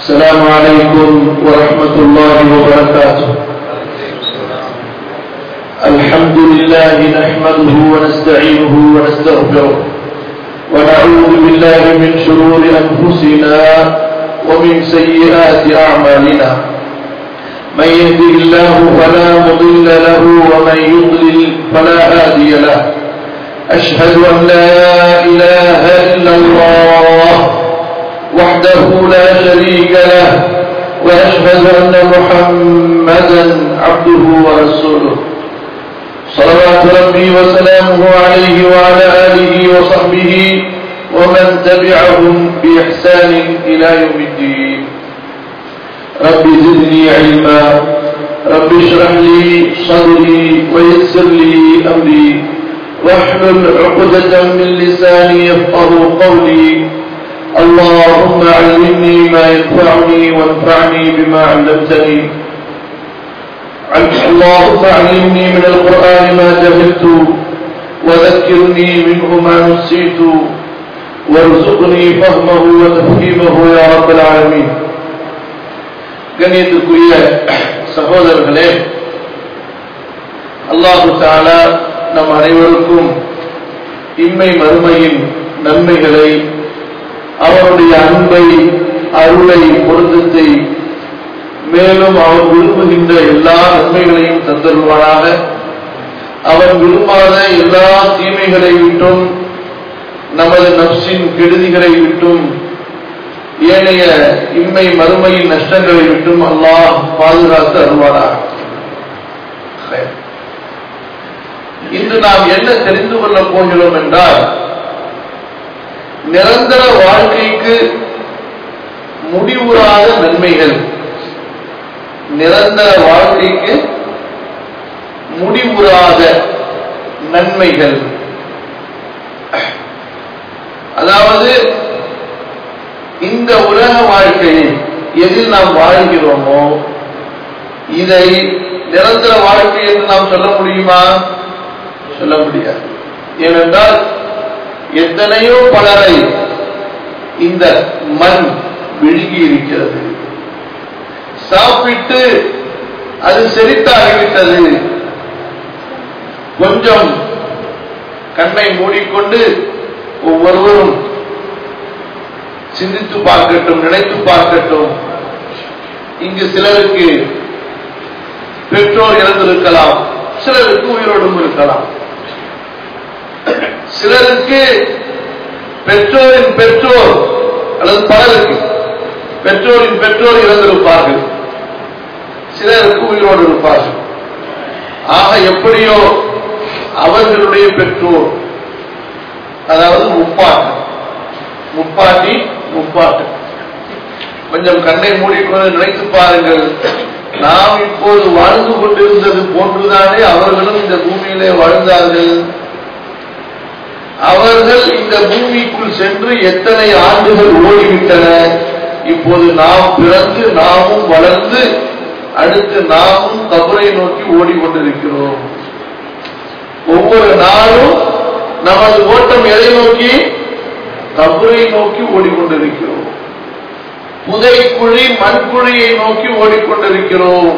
السلام عليكم ورحمة الله وبركاته الحمد لله نحمده ونستعينه ونستغفره ونعوذ بالله من شرور أنفسنا ومن سيئات أعمالنا من يهده الله فلا مضل له ومن يضلل فلا هادي له أشهد أن لا إله إلا الله وحده لا شريك له وأشهد أن محمدا عبده ورسوله صلوات ربي وسلامه عليه وعلى آله وصحبه ومن تبعهم بإحسان إلى يوم الدين رب زدني علما رب اشرح لي صدري ويسر لي أمري واحلل عقدة من لساني يفقه قولي اللهم علمني ما ينفعني وانفعني بما علمتني اللهم علمني من القرآن ما جهلت وذكرني منه ما نسيت وارزقني فهمه وتفهيمه يا رب العالمين கண்ணியத்துக்குரிய சகோதரர்களே அல்லாஹு தாலா நம் அனைவருக்கும் இம்மை மறுமையின் நன்மைகளை அவருடைய அன்பை அருளை பொருத்தத்தை மேலும் அவன் விரும்புகின்ற எல்லா நன்மைகளையும் தந்தருவானாக அவன் விரும்பாத எல்லா தீமைகளை விட்டும் நமது நப்சின் கெடுதிகளை விட்டும் ஏனைய இம்மை மறுமையின் நஷ்டங்களை விட்டும் அல்லாஹ் பாதுகாத்து அருவானாக இன்று நாம் என்ன தெரிந்து கொள்ளப் போகிறோம் என்றால் நிரந்தர வாழ்க்கைக்கு முடிவுறாத நன்மைகள் நிரந்தர வாழ்க்கைக்கு முடிவுறாத நன்மைகள் அதாவது இந்த உலக வாழ்க்கையை எதில் நாம் வாழ்கிறோமோ இதை நிரந்தர வாழ்க்கை என்று நாம் சொல்ல முடியுமா சொல்ல முடியாது ஏனென்றால் எத்தனையோ பலரை இந்த மண் விழுங்கி இருக்கிறது சாப்பிட்டு அது செரித்தாகிவிட்டது கொஞ்சம் கண்ணை மூடிக்கொண்டு ஒவ்வொருவரும் சிந்தித்து பார்க்கட்டும் நினைத்து பார்க்கட்டும் இங்கு சிலருக்கு பெற்றோர் இறந்திருக்கலாம் சிலருக்கு உயிரோடும் இருக்கலாம் சிலருக்கு பெற்றோரின் பெற்றோர் அல்லது பலருக்கு பெற்றோரின் பெற்றோர் இறந்திருப்பார்கள் சிலருக்கு உயிரோடு இருப்பார்கள் ஆக எப்படியோ அவர்களுடைய பெற்றோர் அதாவது முப்பாட்டு முப்பாட்டி முப்பாட்டு கொஞ்சம் கண்ணை மூடிக்கொண்டு நினைத்து பாருங்கள் நாம் இப்போது வாழ்ந்து கொண்டிருந்தது போன்றுதானே அவர்களும் இந்த பூமியிலே வாழ்ந்தார்கள் அவர்கள் இந்த பூமிக்குள் சென்று எத்தனை ஆண்டுகள் ஓடிவிட்டன இப்போது நாம் பிறந்து நாமும் வளர்ந்து அடுத்து நாமும் கபரை நோக்கி ஓடிக்கொண்டிருக்கிறோம் ஒவ்வொரு நாளும் நமது ஓட்டம் எதை நோக்கி கபரை நோக்கி ஓடிக்கொண்டிருக்கிறோம் புதைக்குழி மண்குழியை நோக்கி ஓடிக்கொண்டிருக்கிறோம்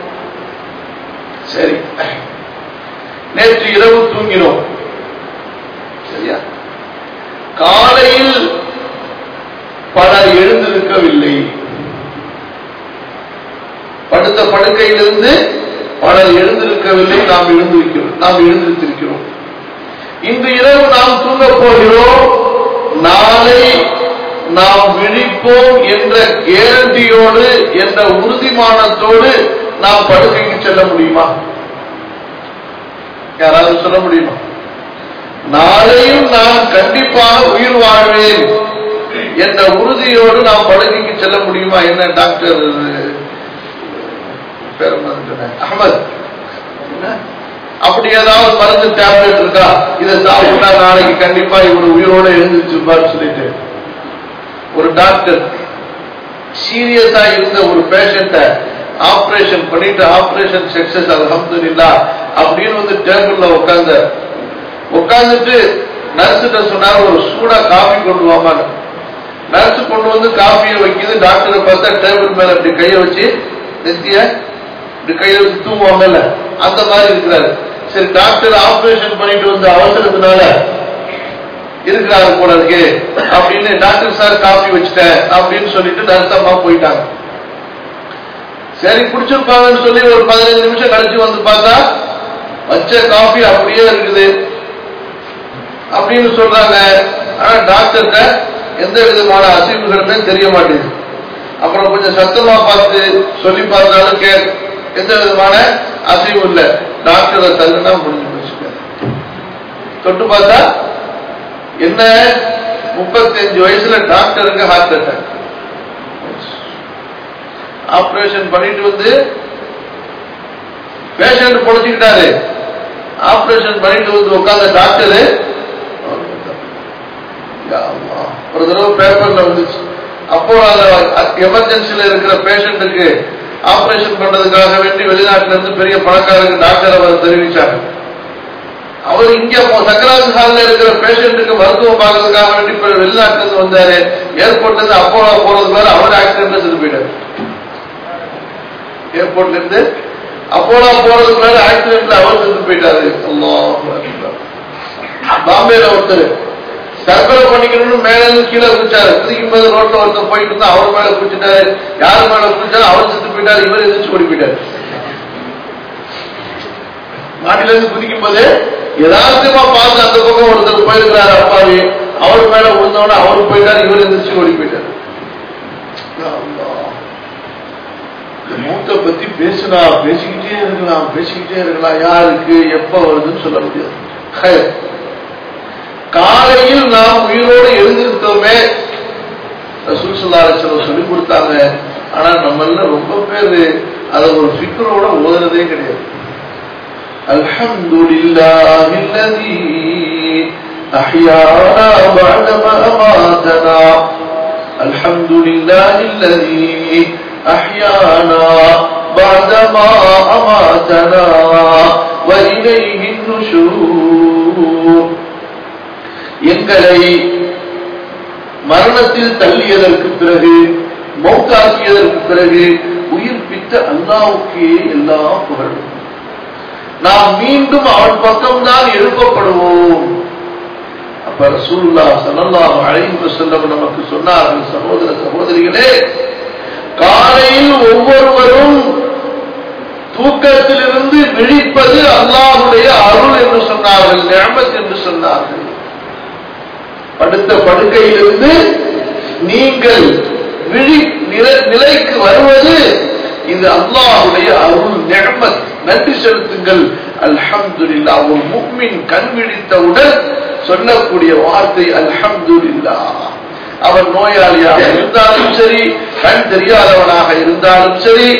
சரி நேற்று இரவு தூங்கினோம் சரியா காலையில் பலர் எழுந்திருக்கவில்லை படுத்த படுக்கையிலிருந்து பலர் எழுந்திருக்கவில்லை நாம் எழுந்திருக்கிறோம் நாம் எழுந்திருத்திருக்கிறோம் இன்று இரவு நாம் தூங்க போகிறோம் நாளை நாம் விழிப்போம் என்ற கேரண்டியோடு என்ற உறுதிமானத்தோடு நாம் படுக்கைக்கு செல்ல முடியுமா யாராவது சொல்ல முடியுமா நாளையும் நான் கண்டிப்பாக உயிர் வாழ்வேன் என்ற உறுதியோடு நாம் படுக்கைக்கு செல்ல முடியுமா என்ன டாக்டர் அகமது அப்படி ஏதாவது மருந்து டேப்லெட் இருக்கா இதை சாப்பிட்டா நாளைக்கு கண்டிப்பா இவர் உயிரோட எழுந்திருச்சிருப்பார் சொல்லிட்டு ஒரு டாக்டர் சீரியஸா இருந்த ஒரு பேஷண்ட ஆபரேஷன் பண்ணிட்டு ஆபரேஷன் சக்சஸ் அலமதுல்லா அப்படின்னு வந்து டேபிள்ல உட்கார்ந்த உட்கார்ந்துட்டு நர்ஸுட்ட சொன்னார் ஒரு சூடா காபி கொண்டு வாமான்னு நர்ஸ் கொண்டு வந்து காஃபியை வைக்குது டாக்டரை பார்த்தா டேபிள் மேல இப்படி கையை வச்சு நெத்திய இப்படி கையை வச்சு தூங்குவாங்கல்ல அந்த மாதிரி இருக்கிறாரு சரி டாக்டர் ஆபரேஷன் பண்ணிட்டு வந்த அவசரத்தினால இருக்கிறாரு போல இருக்கு அப்படின்னு டாக்டர் சார் காஃபி வச்சுட்டேன் அப்படின்னு சொல்லிட்டு நர்ஸ் அம்மா போயிட்டாங்க சரி குடிச்சிருப்பாங்கன்னு சொல்லி ஒரு பதினஞ்சு நிமிஷம் கழிச்சு வந்து பார்த்தா வச்ச காஃபி அப்படியே இருக்குது அப்படின்னு சொல்றாங்க ஆனா டாக்டர்கிட்ட எந்த விதமான அசைவுகளுமே தெரிய மாட்டேங்குது அப்புறம் கொஞ்சம் சத்தமா பார்த்து சொல்லி பார்த்தாலும் கே எந்த விதமான அசைவும் இல்லை டாக்டரை தள்ளுனா முடிஞ்சு போச்சுங்க தொட்டு பார்த்தா என்ன முப்பத்தஞ்சு வயசுல டாக்டருக்கு ஹார்ட் அட்டாக் ஆபரேஷன் பண்ணிட்டு வந்து பேஷண்ட் பொழைச்சுக்கிட்டாரு ஆபரேஷன் பண்ணிட்டு வந்து உட்கார்ந்த டாக்டரு ஒரு தடவை பேப்பர்ல வந்துச்சு அப்போ எமர்ஜென்சில இருக்கிற பேஷண்ட்டுக்கு ஆபரேஷன் பண்றதுக்காக வேண்டி வெளிநாட்டுல இருந்து பெரிய பணக்காரருக்கு டாக்டர் அவர் தெரிவிச்சாங்க அவர் இங்க சக்கராஜ் ஹால்ல இருக்கிற பேஷண்ட்டுக்கு மருத்துவம் பார்க்கறதுக்காக வேண்டி இப்ப வெளிநாட்டுல இருந்து வந்தாரு ஏர்போர்ட்ல இருந்து அப்போலா போறதுக்கு அவர் ஆக்சிடென்ட்ல செத்து போயிட்டாரு ஏர்போர்ட்ல இருந்து அப்போலா போறதுக்கு மேல ஆக்சிடென்ட்ல அவர் செத்து போயிட்டாரு பாம்பேல ஒருத்தர் தற்கொலை பண்ணிக்கணும்னு மேல இருந்து கீழே குதிச்சாரு குதிக்கும் போது ரோட்ல ஒருத்தர் போயிட்டு இருந்தா அவர் மேல குதிச்சுட்டாரு யார் மேல குதிச்சாரு அவர் செத்து போயிட்டாரு இவர் எதிர்த்து ஓடி போயிட்டாரு மாட்டில இருந்து குதிக்கும் போது யதார்த்தமா பார்த்து அந்த பக்கம் ஒருத்தர் போயிருக்கிறாரு அப்பாவி அவர் மேல விழுந்தவன அவர் போயிட்டாரு இவர் எந்திரிச்சு ஓடி போயிட்டாரு மூத்த பத்தி பேசுனா பேசிக்கிட்டே இருக்கலாம் பேசிக்கிட்டே இருக்கலாம் யாருக்கு எப்ப வருதுன்னு சொல்ல முடியாது காலையில் நாம் உயிரோடு எழுந்திருத்தோமே ரசூசல்லாச்சலம் சொல்லி கொடுத்தாங்க ஆனா நம்மள ரொம்ப பேரு அதை ஒரு ஃபிக்கரோட ஓதுனதே கிடையாது الحمد لله الذي أحيانا بعدما أماتنا الحمد لله الذي أحيانا بعدما أماتنا وإليه النشور எங்களை மரணத்தில் தள்ளியதற்கு பிறகு மௌத்தாக்கியதற்கு பிறகு உயிர்ப்பித்த அல்லாவுக்கே எல்லா புகழும் நாம் மீண்டும் அவன் பக்கம்தான் எழுப்பப்படுவோம் அப்ப ரசூல்லா சல்லல்லாஹு அலைஹி வஸல்லம் நமக்கு சொன்னார்கள் சகோதர சகோதரிகளே காலையில் ஒவ்வொருவரும் தூக்கத்திலிருந்து விழிப்பது அல்லாஹுடைய அருள் என்று சொன்னார்கள் நியமத் என்று சொன்னார்கள் படுத்த படுக்கையிலிருந்து நீங்கள் விழி நிலைக்கு வருவது இது அல்லாஹுடைய அருள் நியமத் நன்றி செலுத்துங்கள் அல்ஹம்துலில்லா ஒரு முக்மின் கண் விழித்தவுடன் சொல்லக்கூடிய வார்த்தை அல்ஹம்துலில்லா அவன் நோயாளியாக இருந்தாலும் சரி கண் தெரியாதவனாக இருந்தாலும் சரி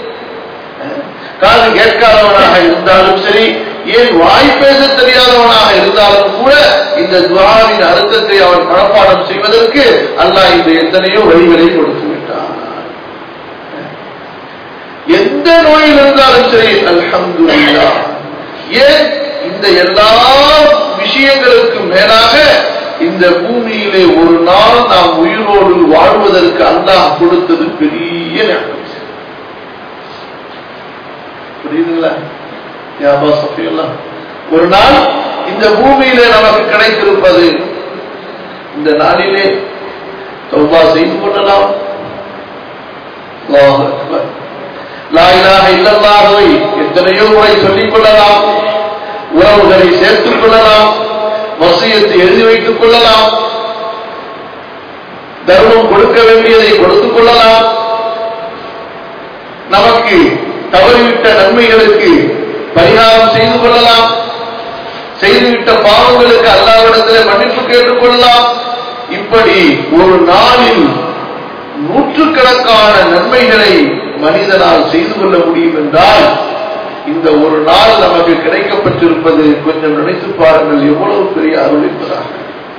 காது கேட்காதவனாக இருந்தாலும் சரி ஏன் வாய் பேச தெரியாதவனாக இருந்தாலும் கூட இந்த துவாவின் அர்த்தத்தை அவன் மனப்பாடம் செய்வதற்கு அல்லாஹ் இந்த எத்தனையோ வழிகளை கொடுத்து விட்டான் எந்த நோயில் இருந்தாலும் சரி அல்ஹம்துலில்லா ஏன் இந்த எல்லா விஷயங்களுக்கு மேலாக இந்த பூமியிலே ஒரு நாள் நாம் உயிரோடு வாழ்வதற்கு அல்லாஹ் கொடுத்தது பெரிய ஞானம் புரியுதுங்களா யாபா சஃபியெல்லாம் ஒரு நாள் இந்த பூமியிலே நமக்கு கிடைத்திருப்பது இந்த நாளிலே தௌபா செய்து கொள்ளலாம் அல்லாஹ் அக்பர் லாயிலாக இல்லல்லாகவை எத்தனையோ முறை சொல்லிக் கொள்ளலாம் உறவுகளை சேர்த்துக் கொள்ளலாம் வசியத்தை எழுதி வைத்துக் கொள்ளலாம் தர்மம் கொடுக்க வேண்டியதை கொடுத்துக் கொள்ளலாம் நமக்கு தவறிவிட்ட நன்மைகளுக்கு பரிகாரம் செய்து கொள்ளலாம் செய்துவிட்ட பாவங்களுக்கு அல்லாவிடத்தில் மன்னிப்பு கேட்டுக் கொள்ளலாம் இப்படி ஒரு நாளில் நூற்றுக்கணக்கான நன்மைகளை மனிதனால் செய்து கொள்ள முடியும் என்றால் இந்த ஒரு நாள் நமக்கு கிடைக்கப்பட்டிருப்பது கொஞ்சம் நினைத்து பாருங்கள் எவ்வளவு பெரிய அருள் என்பதாக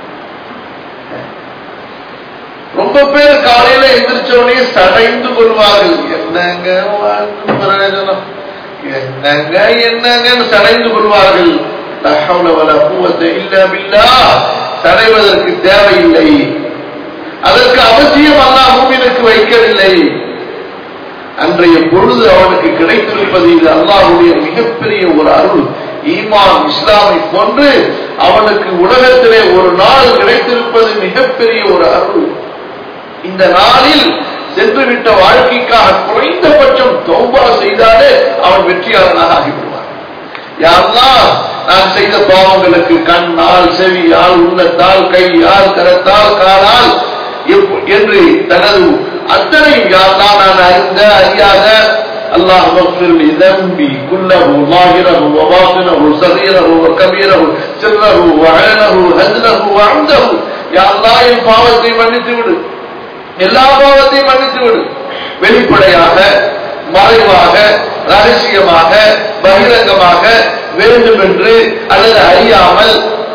ரொம்ப பேர் காலையில எந்திரிச்சோடனே சடைந்து கொள்வார்கள் என்னங்க வாழ்ந்து பிரயோஜனம் என்னங்க என்னங்கன்னு சடைந்து கொள்வார்கள் சடைவதற்கு தேவையில்லை அதற்கு அவசியம் அல்லாஹ் மூமினுக்கு வைக்கவில்லை அன்றைய பொழுது அவனுக்கு கிடைத்திருப்பது இது அல்லாஹுடைய மிகப்பெரிய ஒரு அருள் ஈமான் இஸ்லாமை போன்று அவனுக்கு உலகத்திலே ஒரு நாள் கிடைத்திருப்பது மிகப்பெரிய ஒரு அருள் இந்த நாளில் சென்றுவிட்ட வாழ்க்கைக்காக குறைந்தபட்சம் தௌபா செய்தாலே அவன் வெற்றியாளனாக ஆகிவிடுவான் யாரெல்லாம் நான் செய்த பாவங்களுக்கு கண்ணால் செவியால் உள்ளத்தால் கையால் கரத்தால் காலால் எப்- என்று தனது அத்தனையும் யாரெல்லாம் நான் அறிந்த அறியாத அல்லாஹ் اغفر لي ذنبي كله ظاهره وباطنه صغيره وكبيره سره وعلنه هزله وعمده يا الله என் பாவத்தை மன்னித்து விடு எல்லா பாவத்தையும் மன்னித்து விடு வெளிப்படையாக மறைவாக ரகசியமாக பகிரங்கமாக வேண்டுமென்று அல்லது அறியாமல்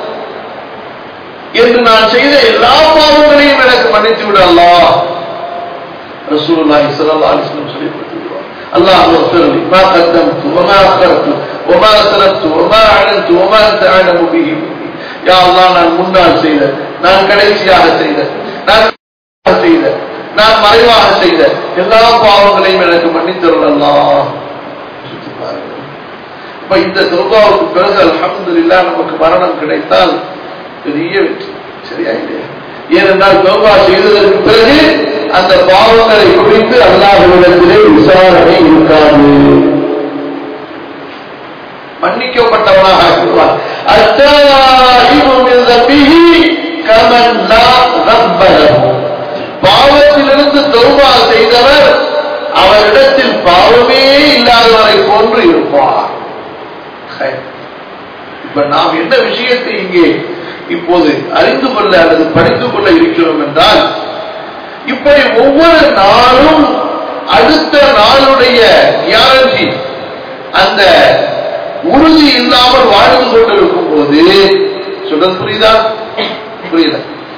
என்று நான் செய்த எல்லா பாவங்களையும் எனக்கு மன்னித்து விடு அல்லாஹ் ரசூலுல்லாஹி ஸல்லல்லாஹு அலைஹி வஸல்லம் சொல்லி கொடுத்திருக்கிறார் அல்லாஹ் اغفر لي ما قدمت وما اخرت وما اسرفت وما اعلنت وما انت اعلم به مني யா அல்லாஹ் நான் முன்னால் செய்த நான் கடைசியாக செய்த நான் செய்த நான் மறைவாக செய்த எல்லா பாவங்களையும் எனக்கு மன்னித்தருள் அல்லாஹ் யோசித்து பாருங்கள். இப்ப இந்த தௌபாவுக்கு பிறகு அல்ஹம்துலில்லாஹ் நமக்கு மரணம் கிடைத்தால் பெரிய வெற்றி சரியா இல்லையா ஏனென்றால் தௌபா செய்ததற்கு பிறகு அந்த பாவங்களை குறித்து அல்லாஹ்விடத்திலே விசாரணை இருக்காது மன்னிக்கப்பட்டவனாக ஆகிடுவான் அத்தாயிபு மின் தம்பிஹி கமன் லா தம்ப லஹு. பாவத்திலிருந்து தௌபா செய்தவர் அவரிடத்தில் பாவமே இல்லாதவரை போன்று இருப்பார் ஹை. இப்ப நாம் என்ன விஷயத்தை இங்கே இப்போது அறிந்து கொள்ள அல்லது படித்துக் கொள்ள இருக்கிறோம் என்றால் இப்படி ஒவ்வொரு நாளும் அடுத்த நாளுடைய கேரண்டி அந்த உறுதி இல்லாமல் வாழ்ந்து கொண்டிருக்கும் போது சொல்றது புரியுதா புரியல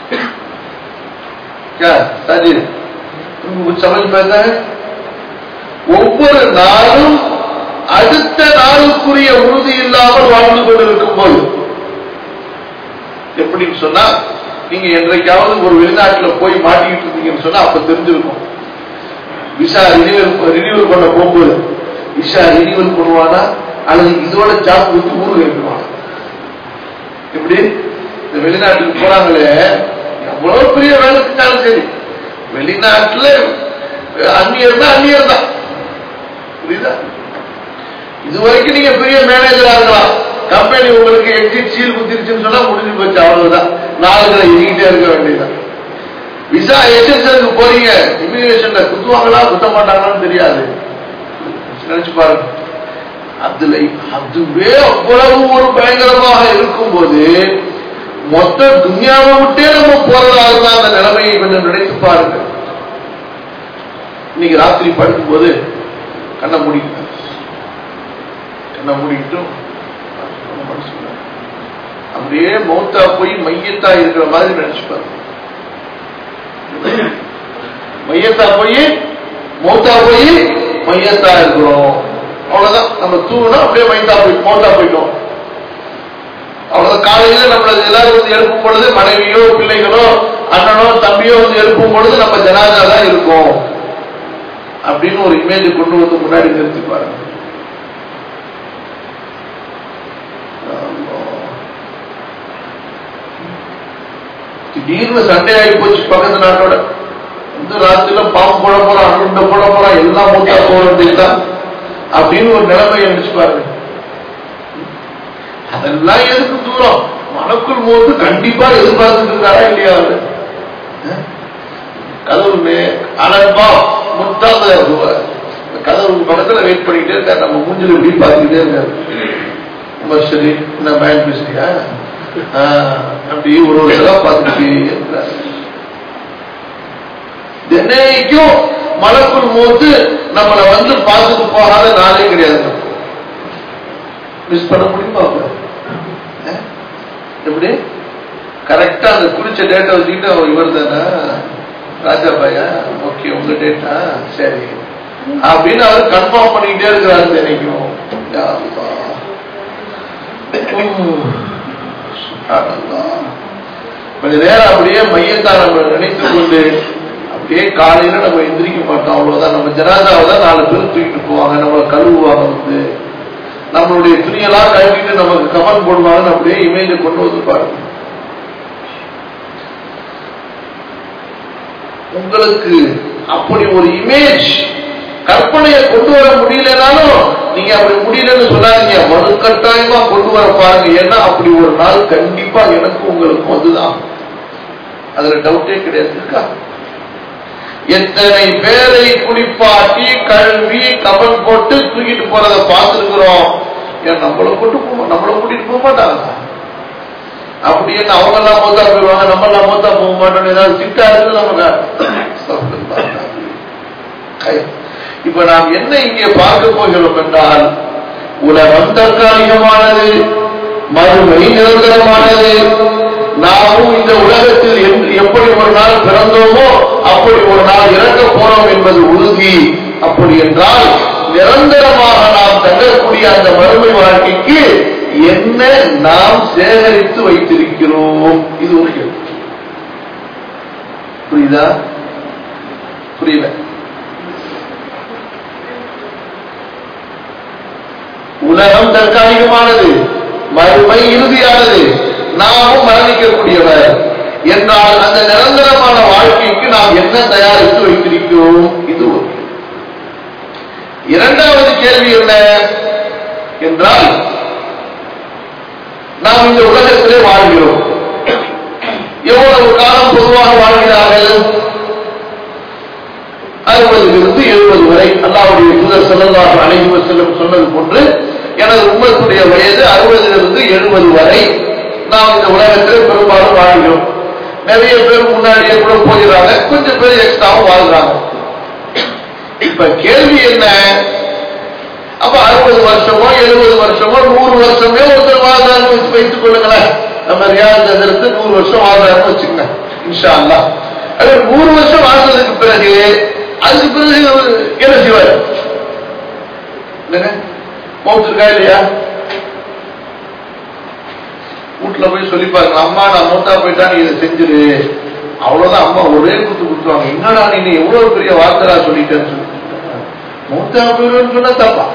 क्या साजिद तुमको कुछ समझ में आता है ஒவ்வொரு நாளும் அடுத்த நாளுக்குரிய உறுதி இல்லாமல் வாழ்ந்து கொண்டிருக்கும் போது எப்படின்னு சொன்னா நீங்க என்றைக்காவது ஒரு வெளிநாட்டுல போய் மாட்டிக்கிட்டு இருந்தீங்கன்னு சொன்னா அப்ப தெரிஞ்சிருக்கும் விசா ரினிவல் ரினிவல் பண்ண போகும்போது விசா ரினிவல் பண்ணுவானா அல்லது இதோட ஜாப் விட்டு ஊருக்கு அனுப்புவானா எப்படி இந்த வெளிநாட்டுக்கு போறாங்களே எவ்வளவு பெரிய வேலை செஞ்சாலும் சரி வெளிநாட்டுல அந்நியர் தான் அந்நியர் தான் புரியுதா இது வரைக்கும் நீங்க பெரிய மேனேஜரா இருக்கலாம் கம்பெனி உங்களுக்கு எக்ஸிட் சீல் குத்திருச்சுன்னு சொன்னா முடிஞ்சு போச்சு அவ்வளவுதான் நாளுகளை எண்ணிக்கிட்டே இருக்க வேண்டியதுதான் விசா எக்ஸன்ஸனுக்கு போறீங்க இமிகிரேஷன்ல குத்துவாங்களா குத்த மாட்டாங்களான்னு தெரியாது நினைச்சு பாருங்க அதுல அதுவே அவ்வளவு ஒரு பயங்கரமாக இருக்கும்போது மொத்த துன்யாவை விட்டே நம்ம போறதாக தான் அந்த நிலைமையை கொஞ்சம் நினைத்து பாருங்க இன்னைக்கு ராத்திரி படுக்கும்போது கண்ணை மூடிக்கிட்டு கண்ணை மூடிக்கிட்டும் மனசுல அப்படியே மௌத்தா போய் மையத்தா இருக்கிற மாதிரி நினைச்சு பாருங்க மையத்தா போய் மௌத்தா போய் மையத்தா இருக்கிறோம் அவ்வளவுதான் நம்ம தூங்கினா அப்படியே மைந்தா போய் மௌத்தா போயிட்டோம் அவ்வளவு காலையில நம்மள எல்லாரும் வந்து எழுப்பும் பொழுது மனைவியோ பிள்ளைகளோ அண்ணனோ தம்பியோ வந்து எழுப்பும் பொழுது நம்ம ஜனாதா தான் இருக்கும் அப்படின்னு ஒரு இமேஜ் கொண்டு வந்து முன்னாடி நிறுத்தி பாருங்க திடீர்னு சண்டை ஆகி போச்சு பக்கத்து நாட்டோட இந்த ராத்திரில பாம்பு போட போறான் அருண்ட போட போறான் எல்லாம் மூத்தா போக வேண்டியதுதான் அப்படின்னு ஒரு நிலைமையை நினைச்சு பாருங்க அதெல்லாம் எதுக்கு தூரம் மனக்குள் போது கண்டிப்பா எதிர்பார்த்துட்டு இருக்காரா இல்லையா அவரு அஹ்? கதவு அனன்பா முத்தாத கதவு பக்கத்துல வெயிட் பண்ணிக்கிட்டே இருக்காரு நம்ம மூஞ்சில இப்படி பார்த்துக்கிட்டே இருக்காரு ரொம்ப சரி என்ன பயன் பேசுறியா ஆஹ், அப்படி ஒரு ஒரு தடவை பார்த்துக்கிட்டே இருக்கிறாரு தினைக்கும் மலக்குள் மூத்து நம்மளை வந்து பார்த்துட்டு போகாத நாளே கிடையாது மிஸ் பண்ண முடியுமா அப்ப? அஹ்? எப்படி கரெக்டா அந்த குறிச்ச டேட்டா வச்சுக்கிட்டு அவர் இவர் தானே ராஜா பையா ஓகே உங்க டேட்டா சரி அப்படின்னு அவர் கன்ஃபார்ம் பண்ணிக்கிட்டே இருக்கிறாரு தினைக்கும் யா அல்லாஹ். உம். சுப்ஹானல்லாஹ். கொஞ்ச நேரம் அப்படியே மையத்தான் நம்ம நினைத்து கொண்டு அப்படியே காலையில நம்ம எந்திரிக்க மாட்டோம் அவ்வளவுதான் நம்ம ஜனாதாவை தான் நாலு பேர் தூக்கிட்டு போவாங்க நம்மளை கழுவுவாங்க வந்து நம்மளுடைய துணியெல்லாம் கழுவிட்டு நமக்கு கமன் போடுவாங்கன்னு அப்படியே இமேஜை கொண்டு வந்து பாருங்க உங்களுக்கு அப்படி ஒரு இமேஜ் கற்பனையை கொண்டு வர முடியலனாலும் நீங்க அப்படி முடியலன்னு சொல்லாதீங்க வலுக்கட்டாயமா கொண்டு வர பாருங்க ஏன்னா அப்படி ஒரு நாள் கண்டிப்பா எனக்கும் உங்களுக்கும் அதுதான் அதுல டவுட்டே கிடையாது இருக்கா எத்தனை பேரை குளிப்பாட்டி கழுவி கபன் போட்டு தூக்கிட்டு போறத பார்த்துருக்கிறோம் ஏன் நம்மள கூட்டு போக நம்மள கூட்டிட்டு போக மாட்டாங்க அப்படி என்ன அவங்க எல்லாம் மொத்தா போயிடுவாங்க நம்ம எல்லாம் மொத்தா போக மாட்டோம் ஏதாவது திட்டா இருக்கு நமக்கு இப்ப நாம் என்ன இங்கே பார்க்க போகிறோம் என்றால் உலகம் தற்காலிகமானது மறுமை நிரந்தரமானது நாமும் இந்த உலகத்தில் எப்படி ஒரு நாள் பிறந்தோமோ அப்படி ஒரு நாள் இறக்க போறோம் என்பது உறுதி அப்படி என்றால் நிரந்தரமாக நாம் தங்கக்கூடிய அந்த மறுமை வாழ்க்கைக்கு என்ன நாம் சேகரித்து வைத்திருக்கிறோம் இது ஒரு கேள்வி புரியுதா புரியல உலகம் தற்காலிகமானது மறுமை இறுதியானது நாமும் மரணிக்கக்கூடியவர் என்றால் அந்த நிரந்தரமான வாழ்க்கைக்கு நாம் என்ன தயாரித்து வைத்திருக்கிறோம் இது ஒரு இரண்டாவது கேள்வி என்ன என்றால் நாம் இந்த உலகத்திலே வாழ்கிறோம் எவ்வளவு காலம் பொதுவாக வாழ்கிறார்கள் அறுபதிலிருந்து எழுபது வரை அல்லாவுடைய தூதர் செல்லல்லாக அழைவு செல்லும் சொன்னது போன்று எனது உம்மத்துடைய வயது அறுபதிலிருந்து எழுபது வரை நாம் இந்த உலகத்தில் பெரும்பாலும் வாழ்கிறோம் நிறைய பேர் முன்னாடியே கூட போகிறாங்க கொஞ்சம் பேர் எக்ஸ்ட்ராவும் வாழ்றாங்க இப்ப கேள்வி என்ன அப்ப அறுபது வருஷமோ எழுபது வருஷமோ நூறு வருஷமே ஒருத்தர் வாழ்றாருன்னு வைத்துக் கொள்ளுங்களேன் நம்ம ரியாஸ் எதிர்த்து நூறு வருஷம் வாழ்றாருன்னு வச்சுக்கங்க இன்ஷா அல்லா அது நூறு வருஷம் வாழ்ந்ததுக்கு பிறகு அதுக்கு பிறகு என்ன செய்வார் மௌத்து இருக்கா இல்லையா வீட்டுல போய் சொல்லி பாருங்க அம்மா நான் மூத்தா போயிட்டா நீ இதை செஞ்சிரு அவ்வளவுதான் அம்மா ஒரே குத்து குத்துவாங்க என்னடா நீ எவ்வளவு பெரிய வார்த்தைடா சொல்லிட்டேன்னு சொல்லி மூத்தா போயிடுவேன்னு சொன்னா தப்பா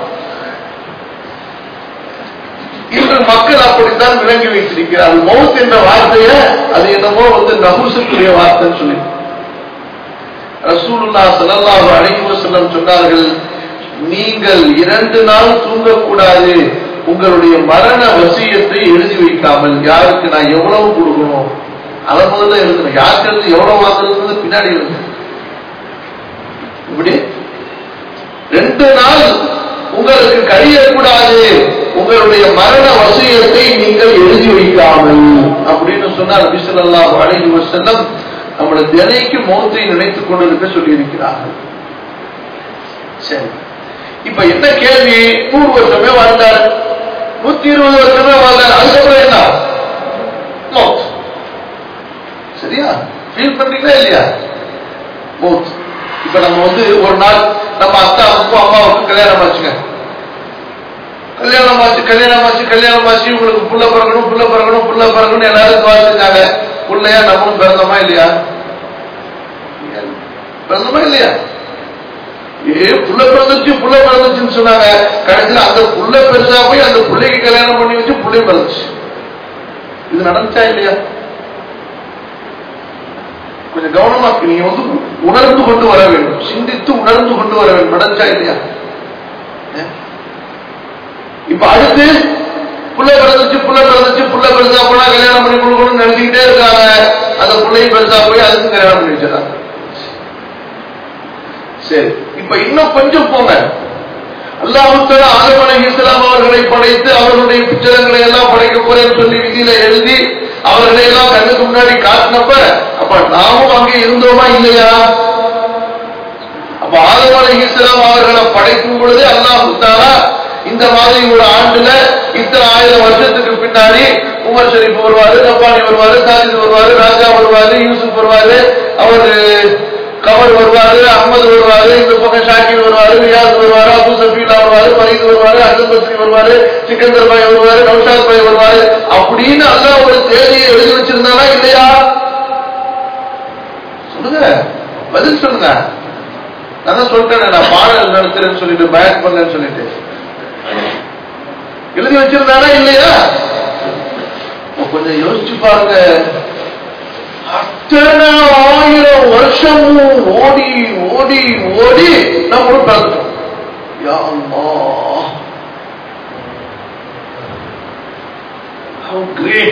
இன்று மக்கள் அப்படித்தான் விளங்கி வைத்திருக்கிறார்கள் மௌத் என்ற வார்த்தைய அது என்னமோ வந்து நகுசுக்குரிய வார்த்தைன்னு சொல்லி ரசூலுல்லா ஸல்லல்லாஹு அலைஹி வஸல்லம் சொன்னார்கள் நீங்கள் இரண்டு நாள் தூங்கக்கூடாது உங்களுடைய மரண வசியத்தை எழுதி வைக்காமல் யாருக்கு நான் எவ்வளவு கொடுக்கணும் அதை முதல்ல எழுதணும் யாருக்கு இருந்து எவ்வளவு வாங்குறது பின்னாடி எழுதணும் இப்படி ரெண்டு நாள் உங்களுக்கு கழியக்கூடாது உங்களுடைய மரண வசியத்தை நீங்கள் எழுதி வைக்காமல் அப்படின்னு சொன்னார் நபிசல்லாஹு அலைஹி வஸல்லம் நம்மளை தினைக்கு மௌத்தை நினைத்துக் கொண்டிருக்க சொல்லி இருக்கிறார்கள் சரி இப்ப என்ன கேள்வி நூறு வருஷமே வாழ்ந்தார் நூத்தி இருபது வருஷமே வாழ்ந்தார் அதுக்கப்புறம் என்ன மௌத் சரியா ஃபீல் பண்றீங்களா இல்லையா மௌத் இப்ப நம்ம வந்து ஒரு நாள் நம்ம அத்தாவுக்கும் அம்மாவுக்கும் கல்யாணம் ஆச்சுங்க கல்யாணம் ஆச்சு கல்யாணம் ஆச்சு கல்யாணம் ஆச்சு உங்களுக்கு புள்ள பிறக்கணும் புள்ள பிறக்கணும் புள்ள பிறக்கணும் எல்லாரும் துவா செஞ்சாங்க புள்ளையா நம்மளும் பிறந்தோமா இல்லையா பிறந்தோமா இல்லையா ஏ புள்ள பிறந்துச்சு புள்ள பிறந்துச்சுன்னு சொன்னாங்க கடைசியில் அந்த புள்ள பெருசா போய் அந்த பிள்ளைக்கு கல்யாணம் பண்ணி வச்சு புள்ளை பிறந்துச்சு இது நடந்துச்சா இல்லையா கொஞ்சம் கவனமா நீங்க வந்து உணர்ந்து கொண்டு வர வேண்டும் சிந்தித்து உணர்ந்து கொண்டு வர வேண்டும் நடந்துச்சா இல்லையா இப்ப அடுத்து புள்ள பிறந்துச்சு புள்ள பிறந்துச்சு புள்ள பெருசா போனா கல்யாணம் பண்ணி கொடுக்கணும்னு நினைச்சுக்கிட்டே இருக்காங்க அந்த பிள்ளையும் பெருசா போய் அதுக்கும் கல்யாணம் பண்ணி வச்சிடறாங்க சரி இப்ப இன்னும் கொஞ்சம் போங்க அல்லாஹுத்தர ஆதம் அலி இஸ்லாம் அவர்களை படைத்து அவர்களுடைய புத்தகங்களை எல்லாம் படைக்க போறேன்னு சொல்லி விதியில எழுதி அவர்களை எல்லாம் கண்ணுக்கு முன்னாடி காட்டினப்ப அப்ப நாமும் அங்கே இருந்தோமா இல்லையா அப்ப ஆதம் அலி இஸ்லாம் அவர்களை படைக்கும் பொழுது அல்லாஹுத்தாரா இந்த மாதிரி ஒரு ஆண்டுல இத்தனை ஆயிரம் வருஷத்துக்கு பின்னாடி உமர் ஷரீப் வருவாரு ரப்பானி வருவாரு சாஜித் வருவாரு ராஜா வருவாரு யூசுப் வருவாரு அவரு கமல் வருவாரு அஹமது வருவாரு இந்த பக்கம் ஷாக்கிர் வருவாரு ரியாஸ் வருவாரு அபு சஃபீலா வருவாரு பரீத் வருவாரு அசன் பஸ்ரி வருவாரு சிக்கந்தர் பாய் வருவாரு நௌஷாத் பாய் வருவாரு அப்படின்னு அல்லா ஒரு தேதியை எழுதி வச்சிருந்தானா இல்லையா சொல்லுங்க பதில் சொல்லுங்க நான் தான் சொல்லிட்டேன் நான் பாடல் நடத்துறேன்னு சொல்லிட்டு பயன் பண்ணேன்னு சொல்லிட்டு எழுதி வச்சிருந்தாரா இல்லையா அப்ப கொஞ்சம் யோசிச்சு பாருங்க அத்தனை ஆயிரம் வருஷமும் ஓடி ஓடி ஓடி நம்மளும் பிறந்துட்டோம் யா அல்லாஹ் how great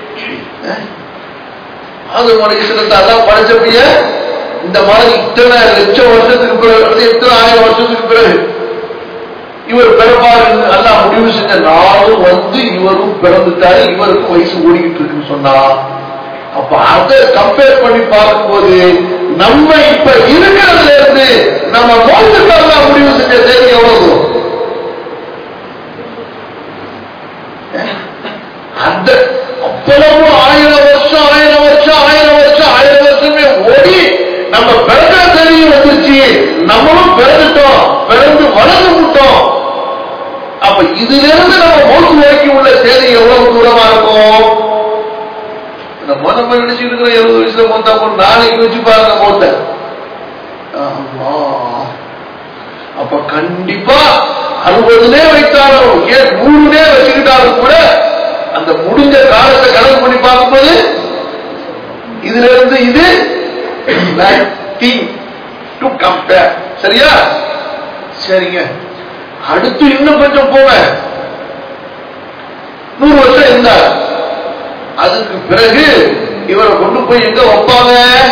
அது மனுஷனுக்கு எல்லாம் படைச்சபடிய இந்த மாதிரி இத்தனை லட்சம் வருஷத்துக்கு பிறகு அல்லது எத்தனை ஆயிரம் வருஷத்துக்கு பிறகு இவர் பிறப்பார் எல்லாம் முடிவு செஞ்ச நாளும் வந்து இவரும் பிறந்துட்டாரு இவருக்கும் வயசு ஓடிக்கிட்டு இருக்குன்னு சொன்னா அப்ப அதை கம்பேர் பண்ணி பார்க்கும்போது நம்ம இப்ப இருக்கிறதுல இருந்து நம்ம மோசத்தெல்லாம் முடிவு செஞ்ச தேதி எவ்வளவு அந்த அவ்வளவு ஆயிரம் வருஷம் ஆயிரம் வருஷம் ஆயிரம் வருஷம் ஆயிரம் வருஷமே ஓடி நம்ம பிறந்த தேதி வந்துருச்சு நம்மளும் பிறந்துட்டோம் பிறந்து வளர்ந்து விட்டோம் அப்ப இதுல இருந்து நம்ம மோசு வரைக்கும் உள்ள தேதி எவ்வளவு தூரமா இருக்கும் நம்ம நம்ம நினைச்சிட்டு இருக்கிற எழுபது வயசுல மொத்தா போட்டு நாளைக்கு வச்சு பாருங்க மோத்த அப்ப கண்டிப்பா அறுபதுலே வைத்தாலும் ஏன் நூறுலே வச்சுக்கிட்டாலும் கூட அந்த முடிஞ்ச காலத்தை கணக்கு பண்ணி பார்க்கும்போது இதுல இருந்து இது டு கம்பேர் சரியா சரிங்க அடுத்து இன்னும் கொஞ்சம் போவேன் நூறு வருஷம் இருந்தார் அதுக்கு பிறகு இவரை கொண்டு போய் எங்க வைப்பாங்க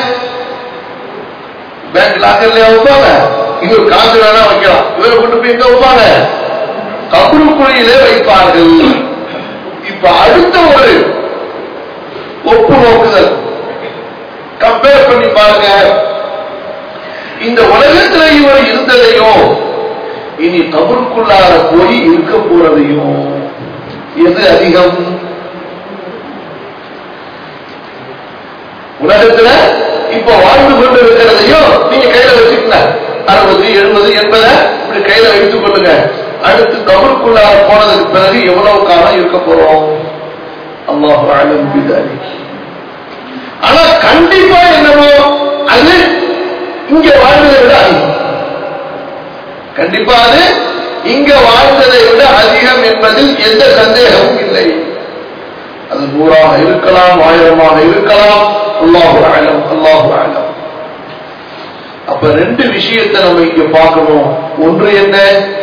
பேங்க் லாக்கர்லயா வைப்பாங்க இவர் காசு வேணா வைக்கலாம் இவரை கொண்டு போய் எங்க வைப்பாங்க கபரு குழியிலே வைப்பார்கள் இப்ப அடுத்த ஒரு ஒப்பு நோக்குதல் கம்பேர் பண்ணி பாருங்க இந்த உலகத்துல இவர் இருந்ததையும் இனி கபருக்குள்ளார போய் இருக்க போறதையும் எது அதிகம் உலகத்துல இப்ப வாழ்ந்து கொண்டு இருக்கிறதையும் நீங்க கையில வச்சுக்கங்க அறுபது எழுபது எண்பதை இப்படி கையில வைத்துக் கொள்ளுங்க அடுத்து கபருக்குள்ளார போனதுக்கு பிறகு எவ்வளவு காலம் இருக்க போறோம் அல்லாஹ் ஆலம் பிதாரி ஆனா கண்டிப்பா என்னவோ அது இங்க வாழ்ந்ததை விட அதிகம் கண்டிப்பா அது இங்க வாழ்ந்ததை விட அதிகம் என்பதில் எந்த சந்தேகமும் இல்லை அது நூறாக இருக்கலாம் ஆயிரமாக இருக்கலாம் அல்லாஹு ஆலம் அல்லாஹு ஆலம் அப்ப ரெண்டு விஷயத்தை நம்ம இங்க பார்க்கணும் ஒன்று என்ன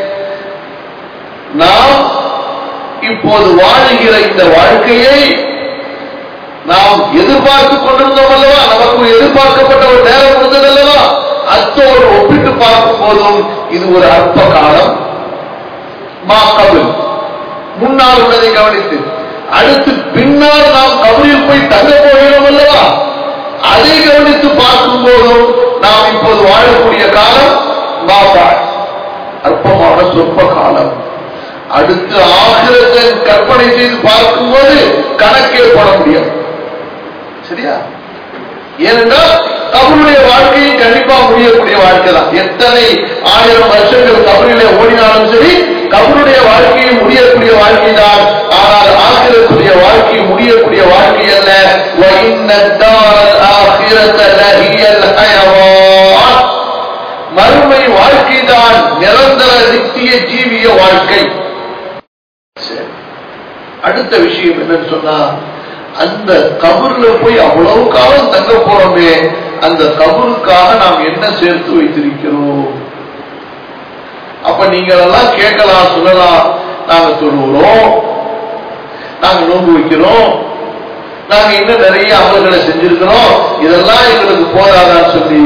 நாம் இப்போது வாழுகிற இந்த வாழ்க்கையை நாம் எதிர்பார்த்து கொண்டிருந்தோம் அல்லவா நமக்கு எதிர்பார்க்கப்பட்ட ஒரு நேரம் இருந்தது அல்லவா அத்தோடு ஒப்பிட்டு பார்க்கும் போதும் இது ஒரு அற்ப காலம் மாக்கபில் முன்னால் உள்ளதை கவனித்து அடுத்து பின்னால் நாம் கபரில் போய் தங்க போகிறோம் அல்லவா அதை கவனித்து பார்க்கும் போதும் நாம் இப்போது வாழக்கூடிய காலம் பாபா அற்பமான சொற்ப காலம் அடுத்து ஆகிரத்தை கற்பனை செய்து பார்க்கும்போது கணக்கே போட முடியும் சரியா ஏனென்றால் அவருடைய வாழ்க்கையும் கண்டிப்பா முடியக்கூடிய வாழ்க்கை தான் எத்தனை ஆயிரம் வருஷங்கள் கபரிலே ஓடினாலும் சரி கபருடைய வாழ்க்கையும் முடியக்கூடிய வாழ்க்கை தான் ஆனால் ஆகிரத்துடைய வாழ்க்கை முடியக்கூடிய வாழ்க்கை அல்ல மறுமை வாழ்க்கை தான் நிரந்தர நித்திய ஜீவிய வாழ்க்கை அடுத்த விஷயம் என்னன்னு சொன்னா அந்த கபர்ல போய் அவ்வளவு காலம் தங்க போறோமே அந்த கபருக்காக நாம் என்ன சேர்த்து வைத்திருக்கிறோம் அப்ப நீங்க எல்லாம் கேட்கலாம் சொல்லலாம் நாங்க தொழுகிறோம் நாங்க நோன்பு வைக்கிறோம் நாங்க இன்னும் நிறைய அமல்களை செஞ்சிருக்கிறோம் இதெல்லாம் எங்களுக்கு போதாதான்னு சொல்லி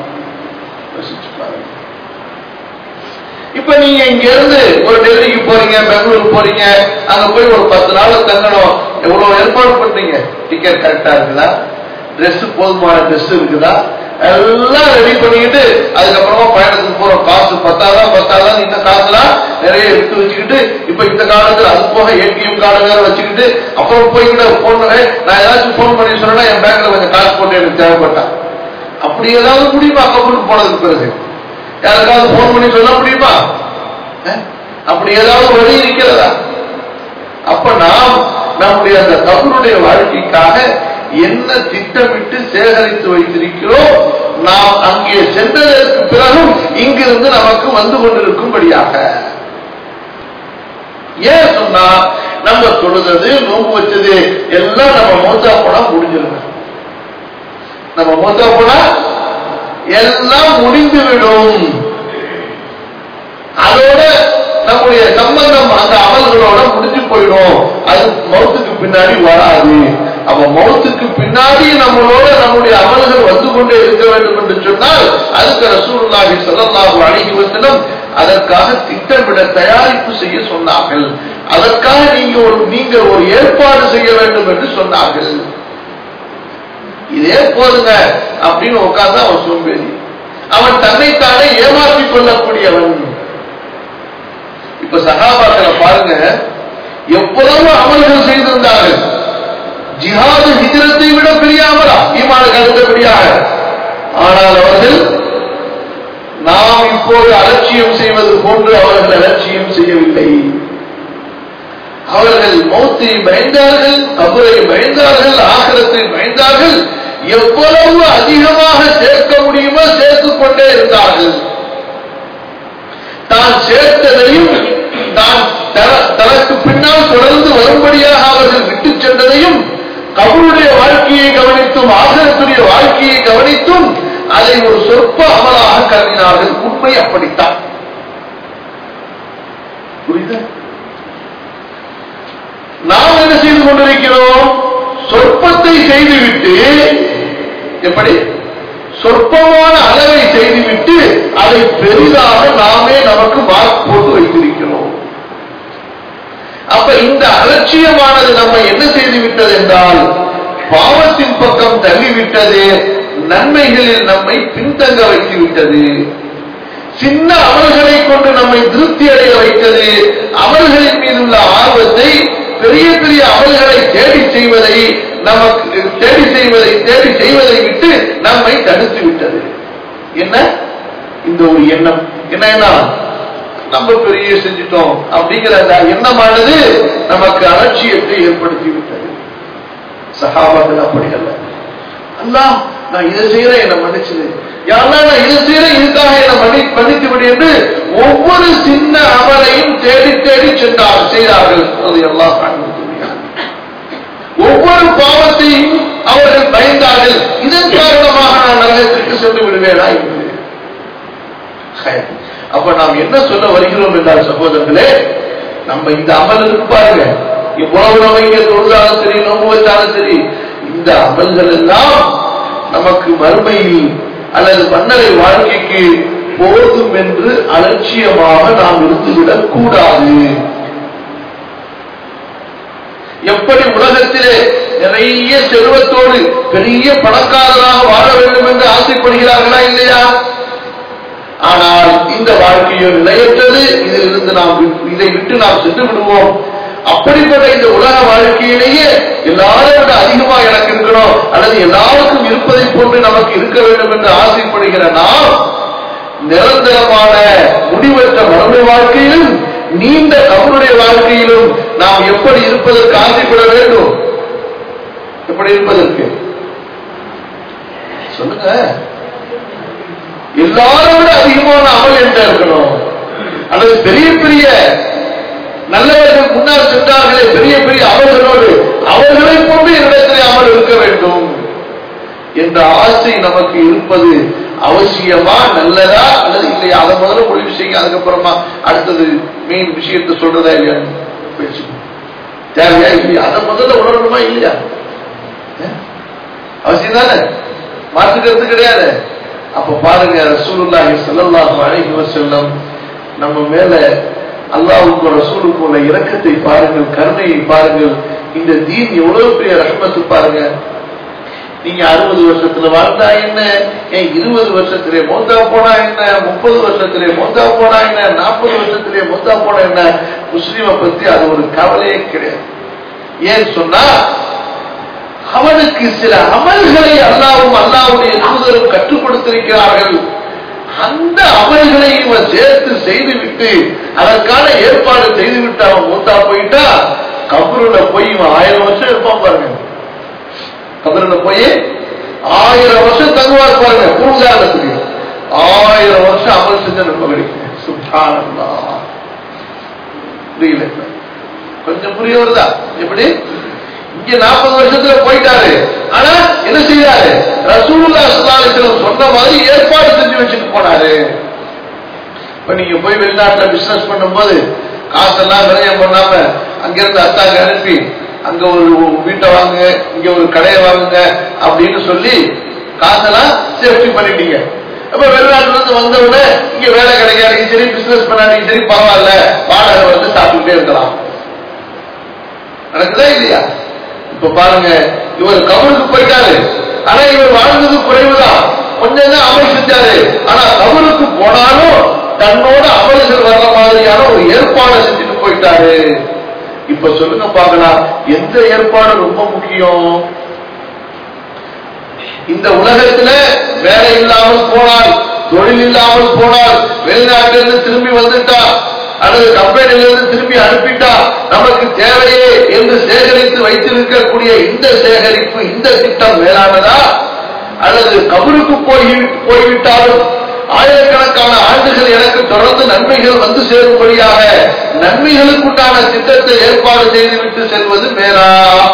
இப்ப நீங்க இங்க இருந்து ஒரு டெல்லிக்கு போறீங்க பெங்களூர் போறீங்க அங்க போய் ஒரு பத்து நாள் தங்கணும் எவ்வளவு ஏற்பாடு பண்றீங்க டிக்கெட் கரெக்டா இருக்குதா ட்ரெஸ் போதுமான ட்ரெஸ் இருக்குதா எல்லாம் ரெடி பண்ணிக்கிட்டு அதுக்கப்புறமா பயணத்துக்கு போறோம் காசு பத்தாதான் பத்தாதான் இந்த காசுலாம் நிறைய எடுத்து வச்சுக்கிட்டு இப்ப இந்த காலத்துல அது போக ஏடிஎம் கார்டு வேற வச்சுக்கிட்டு அப்புறம் போய்கிட்ட போன் நான் ஏதாச்சும் போன் பண்ணி சொன்னா என் பேங்க்ல கொஞ்சம் காசு போட்டு எனக்கு தேவைப்பட்டா அப்படி ஏதாவது முடியுமா கப்பலுக்கு போனதுக்கு பிறகு யாருக்காவது போன் பண்ணி சொல்ல முடியுமா அப்படி ஏதாவது வழி இருக்கிறதா அப்ப நாம் நம்முடைய அந்த கபருடைய வாழ்க்கைக்காக என்ன திட்டமிட்டு சேகரித்து வைத்திருக்கிறோம் நாம் அங்கே சென்றதற்கு பிறகும் இங்கிருந்து நமக்கு வந்து கொண்டிருக்கும்படியாக ஏன் சொன்னா நம்ம தொழுதது நோம்பு வச்சது எல்லாம் நம்ம மோத்தா போனா முடிஞ்சிருங்க நம்ம மோத்தா போனா எல்லாம் முடிந்துவிடும் அதோட நம்முடைய சம்பந்தம் அந்த அமல்களோட முடிஞ்சு போயிடும் அது மௌத்துக்கு பின்னாடி வராது அப்ப மௌத்துக்கு பின்னாடி நம்மளோட நம்முடைய அமல்கள் வந்து கொண்டே இருக்க வேண்டும் என்று சொன்னால் அதுக்கு ரசூலுல்லாஹி ஸல்லல்லாஹு அலைஹி வஸல்லம் அதற்காக திட்டமிட தயாரிப்பு செய்ய சொன்னார்கள் அதற்காக நீங்க ஒரு நீங்க ஒரு ஏற்பாடு செய்ய வேண்டும் என்று சொன்னார்கள் இதே போதுங்க அப்படின்னு உட்கார்ந்து அவன் சோம்பேறி அவன் தன்னைத்தானே ஏமாற்றிக் கொள்ளக்கூடியவன் இப்ப சகாபாக்களை பாருங்க எவ்வளவு அமல்கள் செய்திருந்தார்கள் ஜிஹாது ஹிஜரத்தை விட பெரிய அமலா ஈமானுக்கு அடுத்தபடியாக ஆனால் அவர்கள் நாம் இப்போது அலட்சியம் செய்வது போன்று அவர்கள் அலட்சியம் செய்யவில்லை அவர்கள் மௌத்தை பயந்தார்கள் கபரை பயந்தார்கள் ஆகரத்தை பயந்தார்கள் எவ்வளவு அதிகமாக சேர்க்க முடியுமோ சேர்த்துக் கொண்டே இருந்தார்கள் தான் சேர்த்ததையும் தான் தனக்கு பின்னால் தொடர்ந்து வரும்படியாக அவர்கள் விட்டுச் சென்றதையும் கபருடைய வாழ்க்கையை கவனித்தும் ஆகரத்துடைய வாழ்க்கையை கவனித்தும் அதை ஒரு சொற்ப அமலாக கருதினார்கள் உண்மை அப்படித்தான் புரியுது நாம் என்ன செய்து கொண்டிருக்கிறோம் சொற்பத்தை செய்துவிட்டு எப்படி சொற்பமான அளவை செய்துவிட்டு அதை பெரிதாக நாமே நமக்கு மார்க் போட்டு வைத்திருக்கிறோம் அப்ப இந்த அலட்சியமானது நம்ம என்ன செய்து விட்டது என்றால் பாவத்தின் பக்கம் தள்ளிவிட்டது நன்மைகளில் நம்மை பின்தங்க வைத்து விட்டது சின்ன அமல்களை கொண்டு நம்மை திருப்தி அடைய வைத்தது அமல்களின் மீது உள்ள ஆர்வத்தை பெரிய பெரிய அமல்களை தேடி செய்வதை நமக்கு தேடி செய்வதை தேடி செய்வதை விட்டு நம்மை தடுத்து விட்டது என்ன இந்த ஒரு எண்ணம் என்ன எண்ணம் நம்ம பெரிய செஞ்சிட்டோம் அப்படிங்கிற அந்த எண்ணமானது நமக்கு அலட்சியத்தை ஏற்படுத்தி விட்டது சகாபாக்கள் அப்படி அல்ல அல்லா நான் இதை செய்யறேன் என்ன மன்னிச்சது யாரெல்லாம் நான் இதை செய்யறேன் இதுக்காக என்ன மன்னி மன்னித்து விடு என்று ஒவ்வொரு சின்ன அமலையும் தேடி தேடி சென்றார் செய்தார்கள் அது எல்லாம் ஒவ்வொரு பாவத்தையும் அவர்கள் பயந்தார்கள் இதன் காரணமாக நான் நரகத்திற்கு சென்று விடுவேனா என்று அப்ப நாம் என்ன சொல்ல வருகிறோம் என்றால் சகோதரர்களே நம்ம இந்த அமல் இருக்கு பாருங்க இவ்வளவு நம்ம இங்க தொழுதாலும் சரி நோம்பு வச்சாலும் சரி இந்த அமல்கள் எல்லாம் நமக்கு மறுமையில் அல்லது மன்னரை வாழ்க்கைக்கு போதும் என்று அலட்சியமாக நாம் இருந்துவிடக் கூடாது எப்படி உலகத்திலே நிறைய செல்வத்தோடு பெரிய பணக்காரராக வாழ வேண்டும் என்று ஆசைப்படுகிறார்களா இல்லையா ஆனால் இந்த வாழ்க்கையோ நிலையற்றது இதிலிருந்து நாம் இதை விட்டு நாம் சென்று விடுவோம் அப்படிப்பட்ட இந்த உலக வாழ்க்கையிலேயே எல்லாரும் விட அதிகமா எனக்கு இருக்கணும் அல்லது எல்லாருக்கும் இருப்பதை போன்று நமக்கு இருக்க வேண்டும் என்று ஆசைப்படுகிற நாம் நிரந்தரமான முடிவற்ற மரபு வாழ்க்கையிலும் நீண்ட கபருடைய வாழ்க்கையிலும் நாம் எப்படி இருப்பதற்கு ஆசைப்பட வேண்டும் எப்படி இருப்பதற்கு சொல்லுங்க எல்லாரும் விட அதிகமான அமல் என்ன இருக்கணும் அல்லது பெரிய பெரிய நல்லவர்கள் முன்னால் சென்றார்களே பெரிய பெரிய அவர்களோடு அவர்களை போன்று இடத்திலே அமல் இருக்க வேண்டும் என்ற ஆசை நமக்கு இருப்பது அவசியமா நல்லதா அல்லது இல்லையா அதை முதல்ல முடிவு செய்யுங்க அதுக்கப்புறமா அடுத்தது மெயின் விஷயத்தை சொல்றதா இல்லையா பேசுவோம் தேவையா இல்லையா அதை முதல்ல உணரணுமா இல்லையா அவசியம் தானே மாற்றுக்கிறது கிடையாது அப்ப பாருங்க ரசூலுல்லாஹி ஸல்லல்லாஹு அலைஹி வஸல்லம் நம்ம மேல அல்லாஹ்வுக்கு ரசூலுக்கு உள்ள இரக்கத்தை பாருங்கள் கருணையை பாருங்கள் இந்த தீன் எவ்வளவு பெரிய ரஹ்மத்து பாருங்க நீங்க அறுபது வருஷத்துல வாழ்ந்தா என்ன ஏன் இருபது வருஷத்திலே மொத்தா போனா என்ன முப்பது வருஷத்திலே மொத்தா போனா என்ன நாற்பது வருஷத்திலே மொத்தா போனா என்ன முஸ்லீமை பத்தி அது ஒரு கவலையே கிடையாது ஏன் சொன்னா அவனுக்கு சில அமல்களை அல்லாவும் அல்லாவுடைய தூதரும் கற்றுக் கொடுத்திருக்கிறார்கள் அந்த அமல்களை இவன் சேர்த்து செய்துவிட்டு அதற்கான ஏற்பாடு செய்துவிட்டு அவன் மூத்தா போயிட்டா கபருல போய் இவன் ஆயிரம் வருஷம் இருப்பான் பாருங்க கபர்ல போய் ஆயிரம் வருஷம் தங்குவார் பாருங்க ஒரு உதாரணத்துக்கு ஆயிரம் வருஷம் அமல் செஞ்ச நம்ம கிடைக்கும் சுபானந்தா புரியல கொஞ்சம் புரிய வருதா எப்படி இங்க நாற்பது வருஷத்துல போயிட்டாரு ஆனா என்ன செய்யறாரு ரசூலுல்லா சுல்லாலிசலம் சொன்ன மாதிரி ஏற்பாடு செஞ்சு வச்சுட்டு போனாரு இப்ப நீங்க போய் வெளிநாட்டுல பிசினஸ் பண்ணும்போது காசெல்லாம் விரயம் பண்ணாம அங்கிருந்து அத்தாக்கு அனுப்பி அங்க ஒரு வீட்டை வாங்குங்க இங்க ஒரு கடையை வாங்குங்க அப்படின்னு சொல்லி காசெல்லாம் சேஃப்டி பண்ணிட்டீங்க அப்ப வெளிநாட்டுல இருந்து வந்த உடனே இங்க வேலை கிடைக்காதீங்க சரி பிசினஸ் பண்ணாதீங்க சரி பரவாயில்ல வாடகை வந்து சாப்பிட்டுட்டே இருக்கலாம் நடக்குதா இல்லையா இப்ப பாருங்க இவர் கபருக்கு போயிட்டாரு ஆனா இவர் வாழ்ந்தது குறைவுதான் கொஞ்சம் தான் அமல் செஞ்சாரு ஆனா கபருக்கு போனாலும் தன்னோட அமல்கள் வர்ற மாதிரியான ஒரு ஏற்பாடு செஞ்சுட்டு போயிட்டாரு இப்ப சொல்லுங்க பார்க்கலாம் எந்த ஏற்பாடு ரொம்ப முக்கியம் இந்த உலகத்துல வேலை இல்லாமல் போனால் தொழில் இல்லாமல் போனால் வெளிநாட்டிலிருந்து திரும்பி வந்துட்டா அல்லது கம்பெனிலிருந்து திரும்பி அனுப்பிட்டா நமக்கு தேவையே என்று சேகரித்து வைத்திருக்கக்கூடிய இந்த சேகரிப்பு இந்த திட்டம் மேலானதா அல்லது கபருக்கு போய் போய்விட்டாலும் ஆயிரக்கணக்கான ஆண்டுகள் எனக்கு தொடர்ந்து நன்மைகள் வந்து சேரும்படியாக நன்மைகளுக்குண்டான திட்டத்தை ஏற்பாடு செய்துவிட்டு செல்வது மேலா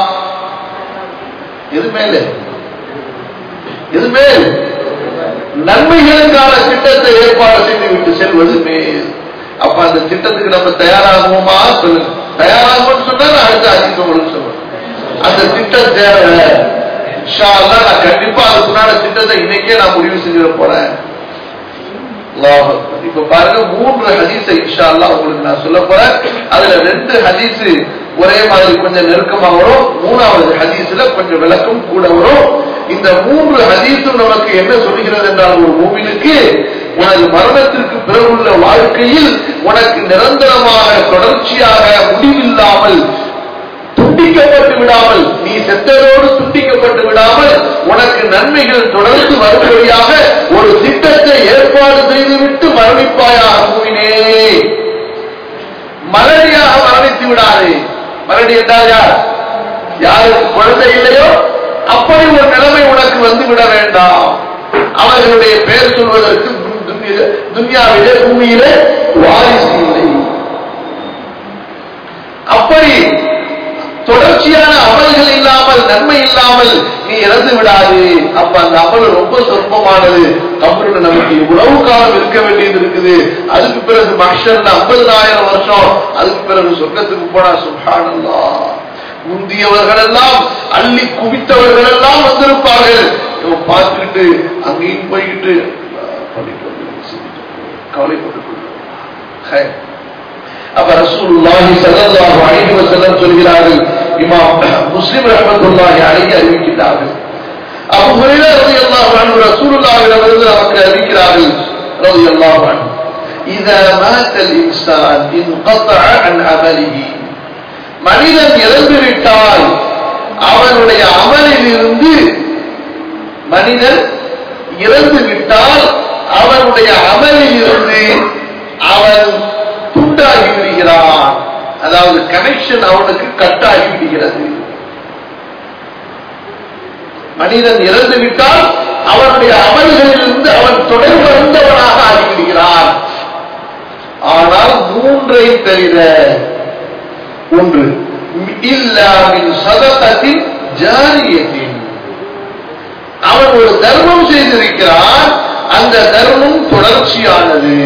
எது மேலே எது மேல் நன்மைகளுக்கான திட்டத்தை ஏற்பாடு செய்துவிட்டு செல்வது மேல் அப்ப அந்த திட்டத்துக்கு நம்ம தயாராகுவோமா சொல்லுங்க தயாராகும்னு சொன்னா நான் அடுத்த அதிகம் உங்களுக்கு சொல்லுவேன் அந்த திட்டம் தேவை இன்ஷா அல்லாஹ் நான் கண்டிப்பா அதுக்குண்டான திட்டத்தை இன்னைக்கே நான் முடிவு செஞ்சிட போறேன் அல்லாஹ் அக்பர். இப்ப பாருங்க மூன்று ஹதீஸை இன்ஷா அல்லாஹ் உங்களுக்கு நான் சொல்ல போறேன் அதுல ரெண்டு ஹதீஸ் ஒரே மாதிரி கொஞ்சம் நெருக்கமா வரும் மூணாவது ஹதீஸ்ல கொஞ்சம் விளக்கம் கூட வரும் இந்த மூன்று ஹதீஸும் நமக்கு என்ன சொல்கிறது என்றால் ஒரு மூவினுக்கு உனது மரணத்திற்கு பிறகுள்ள வாழ்க்கையில் உனக்கு நிரந்தரமாக தொடர்ச்சியாக முடிவில்லாமல் துண்டிக்கப்பட்டு விடாமல் நீ செத்ததோடு துண்டிக்கப்பட்டு விடாமல் உனக்கு நன்மைகள் தொடர்ந்து வரும்படியாக ஒரு திட்டத்தை ஏற்பாடு செய்துவிட்டு மரணிப்பாயாக மூவினே மலடியாக மரணித்து விடாதே மலடி என்றால் யார் யாருக்கு குழந்தை இல்லையோ அப்படி ஒரு நிலைமை உனக்கு வந்து விட வேண்டாம் அவர்களுடைய பெயர் சொல்வதற்கு துன்ய- துன்யாவிலே பூமியிலே வாரிசு இல்லை அப்படி தொடர்ச்சியான அமல்கள் இல்லாமல் நன்மை இல்லாமல் நீ இறந்து விடாது அப்ப அந்த அமல் ரொம்ப சொற்பமானது கம்பெனில நமக்கு இவ்வளவு காலம் இருக்க வேண்டியது இருக்குது அதுக்கு பிறகு மஷர்ல ஐம்பதாயிரம் வருஷம் அதுக்கு பிறகு சொர்க்கத்துக்கு போனா சுல்ஹானல்லா முந்தியவர்கள் எல்லாம் அள்ளி குவித்தவர்கள் எல்லாம் வந்திருப்பார்கள் இவன் பார்த்துக்கிட்டு அங்கேயும் போய்கிட்டு பண்ணிட்டு வந்து கவலைப்பட்டுக் கொள்ளும் அப்ப ரசூலுல்லாஹி ஸல்லல்லாஹு அலைஹி வஸல்லம் சொல்கிறார்கள் இமாம் முஸ்லிம் ரஹ்மத்துல்லாஹி அலைஹி அறிவிக்கிறார்கள் அபூ ஹுரைரா রাদিয়াল্লাহு அன்ஹு ரசூலுல்லாஹிடமிருந்து நமக்கு அறிவிக்கிறார்கள் রাদিয়াল্লাহு அன்ஹு إذا مات الإنسان انقطع عن عمله மனிதன் இறந்து விட்டால் அவனுடைய அமலில் இருந்து மனிதன் இறந்து விட்டால் அவனுடைய அமலில் இருந்து அவன் துண்டாகி விடுகிறான் அதாவது கனெக்ஷன் அவனுக்கு கட்டாகி விடுகிறது மனிதன் இறந்து விட்டால் அவனுடைய அமல்களிலிருந்து அவன் தொடர்பு வந்தவனாக ஆகிவிடுகிறான் ஆனால் மூன்றை தவிர ஒன்று இல்லாமின் சதகத்தின் ஜாரியத்தின் அவன் ஒரு தர்மம் செய்திருக்கிறான் அந்த தர்மம் தொடர்ச்சியானது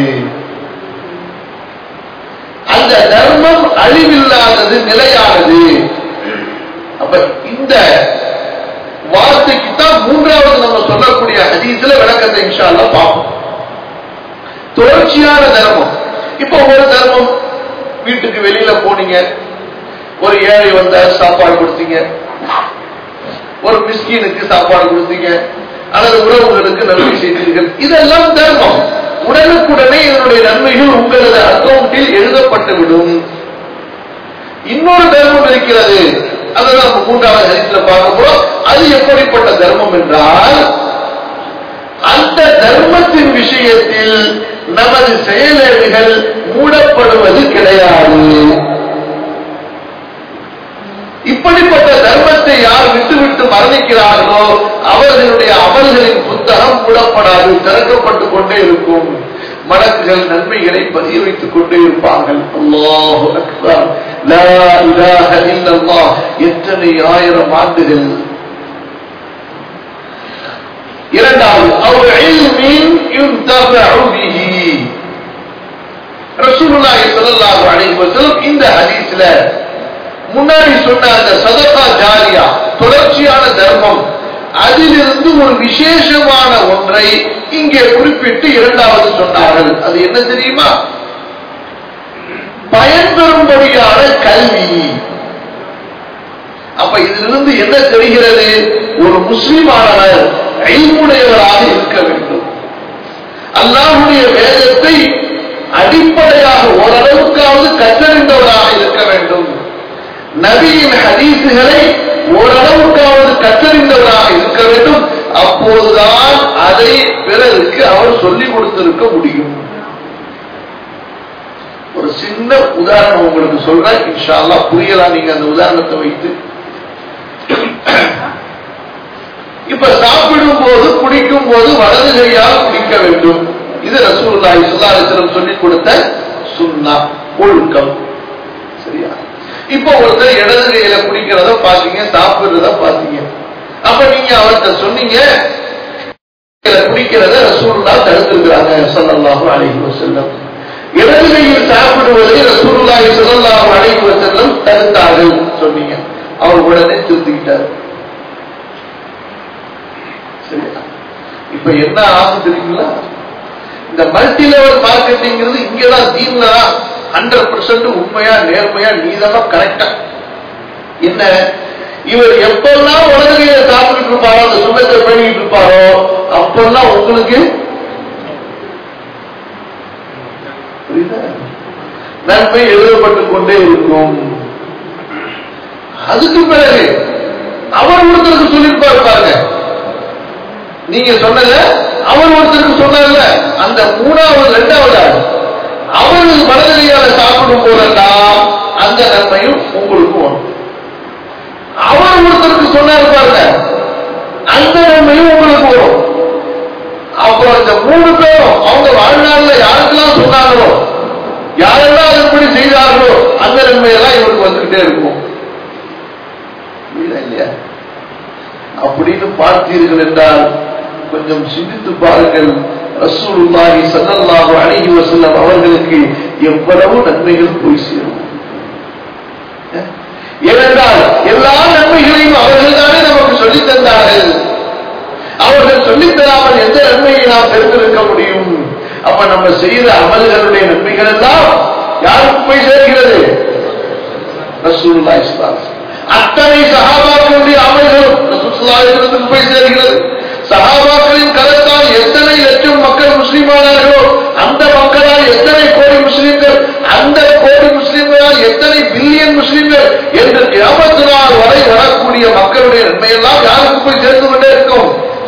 அந்த தர்மம் அழிவில்லாதது நிலையானது அப்ப இந்த வார்த்தைக்கு தான் மூன்றாவது நம்ம சொல்லக்கூடிய ஹதீஸ்ல விளக்கத்தை இன்ஷா அல்லாஹ் பார்ப்போம் தொடர்ச்சியான தர்மம் இப்போ ஒரு தர்மம் வீட்டுக்கு வெளியில போனீங்க ஒரு ஏழை வந்த சாப்பாடு கொடுத்தீங்க ஒரு மிஸ்கீனுக்கு சாப்பாடு கொடுத்தீங்க அல்லது உறவுகளுக்கு நன்மை செய்தீர்கள் இதெல்லாம் தர்மம் உடனுக்குடனே இதனுடைய நன்மைகள் உங்களது அக்கௌண்டில் எழுதப்பட்டுவிடும் இன்னொரு தர்மம் இருக்கிறது அதுதான் நம்ம மூன்றாவது ஹரித்துல பார்க்க போறோம் அது எப்படிப்பட்ட தர்மம் என்றால் அந்த தர்மத்தின் விஷயத்தில் நமது செயலேடுகள் மூடப்படுவது கிடையாது இப்படிப்பட்ட தர்மத்தை யார் விட்டுவிட்டு சாப்பிட்டு மரணிக்கிறார்களோ அவர்களுடைய அமல்களின் புத்தகம் மூடப்படாது திறக்கப்பட்டு கொண்டே இருக்கும் மலக்குகள் நன்மைகளை பதிய வைத்துக் கொண்டே இருப்பார்கள் அல்லாஹு அக்பர் லா இலாஹ இல்லல்லாஹ் எத்தனை ஆயிரம் ஆண்டுகள் இரண்டாவது அவர் இல்மின் யுன்தஃபஉ பிஹி ரசூலுல்லாஹி ஸல்லல்லாஹு அலைஹி வஸல்லம் இந்த ஹதீஸ்ல முன்னாடி சொன்ன அந்த சதகா ஜாரியா தொடர்ச்சியான தர்மம் அதிலிருந்து ஒரு விசேஷமான ஒன்றை இங்கே குறிப்பிட்டு இரண்டாவது சொன்னார்கள் அது என்ன தெரியுமா பயன்பெறும்படியான கல்வி அப்ப இதிலிருந்து என்ன தெரிகிறது ஒரு முஸ்லிமானவர் ஐமுடையவராக இருக்க வேண்டும் அல்லாஹுடைய வேதத்தை அடிப்படையாக ஓரளவுக்காவது கற்றறிந்தவராக இருக்க வேண்டும் நபியின் ஹதீசுகளை ஓரளவுக்காவது கற்றறிந்தவராக இருக்க வேண்டும் அப்போதுதான் அதை பிறருக்கு அவர் சொல்லிக் கொடுத்திருக்க முடியும் ஒரு சின்ன உதாரணம் உங்களுக்கு சொல்றேன் இன்ஷால்லா புரியலாம் நீங்க அந்த உதாரணத்தை வைத்து இப்ப சாப்பிடும் போது குடிக்கும் போது வலது கையால் குடிக்க வேண்டும் இது ரசூலுல்லாஹி ஸல்லல்லாஹு சொல்லிக் கொடுத்த சுன்னா ஒழுக்கம் சரியா இப்ப ஒருத்தர் இடது கையில குடிக்கிறத பாத்தீங்க சாப்பிடுறத பாத்தீங்க அப்ப நீங்க அவர்கிட்ட சொன்னீங்க குடிக்கிறத ரசூலுல்லா தடுத்திருக்கிறாங்க ஸல்லல்லாஹு அலைஹி வஸல்லம் இடது கையில் சாப்பிடுவதை ரசூலுல்லாஹி ஸல்லல்லாஹு அலைஹி வஸல்லம் தடுத்தார்கள் சொன்னீங்க அவர் உடனே திருத்திக்கிட்டார் சரியா இப்ப என்ன ஆகும் தெரியுங்களா இந்த மல்டி லெவல் மார்க்கெட்டிங்கிறது இங்கதான் தீன்ல தான் ஹண்ட்ரட் பர்சன்ட் உண்மையா நேர்மையா நீதமா கரெக்டா என்ன இவர் எப்பெல்லாம் உலகையில சாப்பிட்டு இருப்பாரோ அந்த சுண்ணத்தை பண்ணிட்டு இருப்பாரோ அப்பெல்லாம் உங்களுக்கு நன்மை எழுதப்பட்டு கொண்டே இருக்கும் அதுக்கு பிறகு அவர் ஒருத்தருக்கு சொல்லியிருப்பாரு பாருங்க நீங்க சொன்னத அவர் ஒருத்தருக்கு சொன்னார்ல அந்த மூணாவது ரெண்டாவது அவர் மனதிலையால சாப்பிடும் போதெல்லாம் அந்த நன்மையும் உங்களுக்கு வரும் அவர் ஒருத்தருக்கு சொன்னாரு பாருங்க அந்த நன்மையும் உங்களுக்கு வரும் அப்புறம் இந்த மூணு பேரும் அவங்க வாழ்நாள்ல யாருக்கெல்லாம் சொன்னாங்களோ யாரெல்லாம் அதன்படி செய்தார்களோ அந்த நன்மையெல்லாம் இவருக்கு வந்துகிட்டே இருக்கும் இல்லையா அப்படின்னு பார்த்தீர்கள் என்றால் கொஞ்சம் சிந்தித்து பாருங்கள் ரசூலுல்லாஹி ஸல்லல்லாஹு அலைஹி வஸல்லம் அவர்களுக்கு எவ்வளவு நன்மைகள் போய் சேரும் ஏனென்றால் எல்லா நன்மைகளையும் அவர்கள் தானே நமக்கு சொல்லித் தந்தார்கள் அவர்கள் சொல்லித் தராமல் எந்த நன்மையை நாம் பெருந்திருக்க முடியும் அப்ப நம்ம செய்த அமல்களுடைய நன்மைகள் எல்லாம் யாருக்கு போய் சேர்கிறது ரசூலுல்லாஹி ஸல்லல்லாஹு அத்தனை சஹாபாக்களுடைய அமல்களும் ரசூலுல்லாஹி போய் சேர்கிறது சஹாபாக்களின் கரத்தால் எத்தனை லட்சம் மக்கள் முஸ்லிமானார்களோ அந்த மக்களால் எத்தனை கோடி முஸ்லிம்கள் அந்த கோடி முஸ்லிம்களால் எத்தனை பில்லியன் முஸ்லிம்கள் என்று கிராமத்து நாள் வரை வரக்கூடிய மக்களுடைய நன்மையெல்லாம் யாருக்கு போய் சேர்ந்து கொண்டே இருக்கும்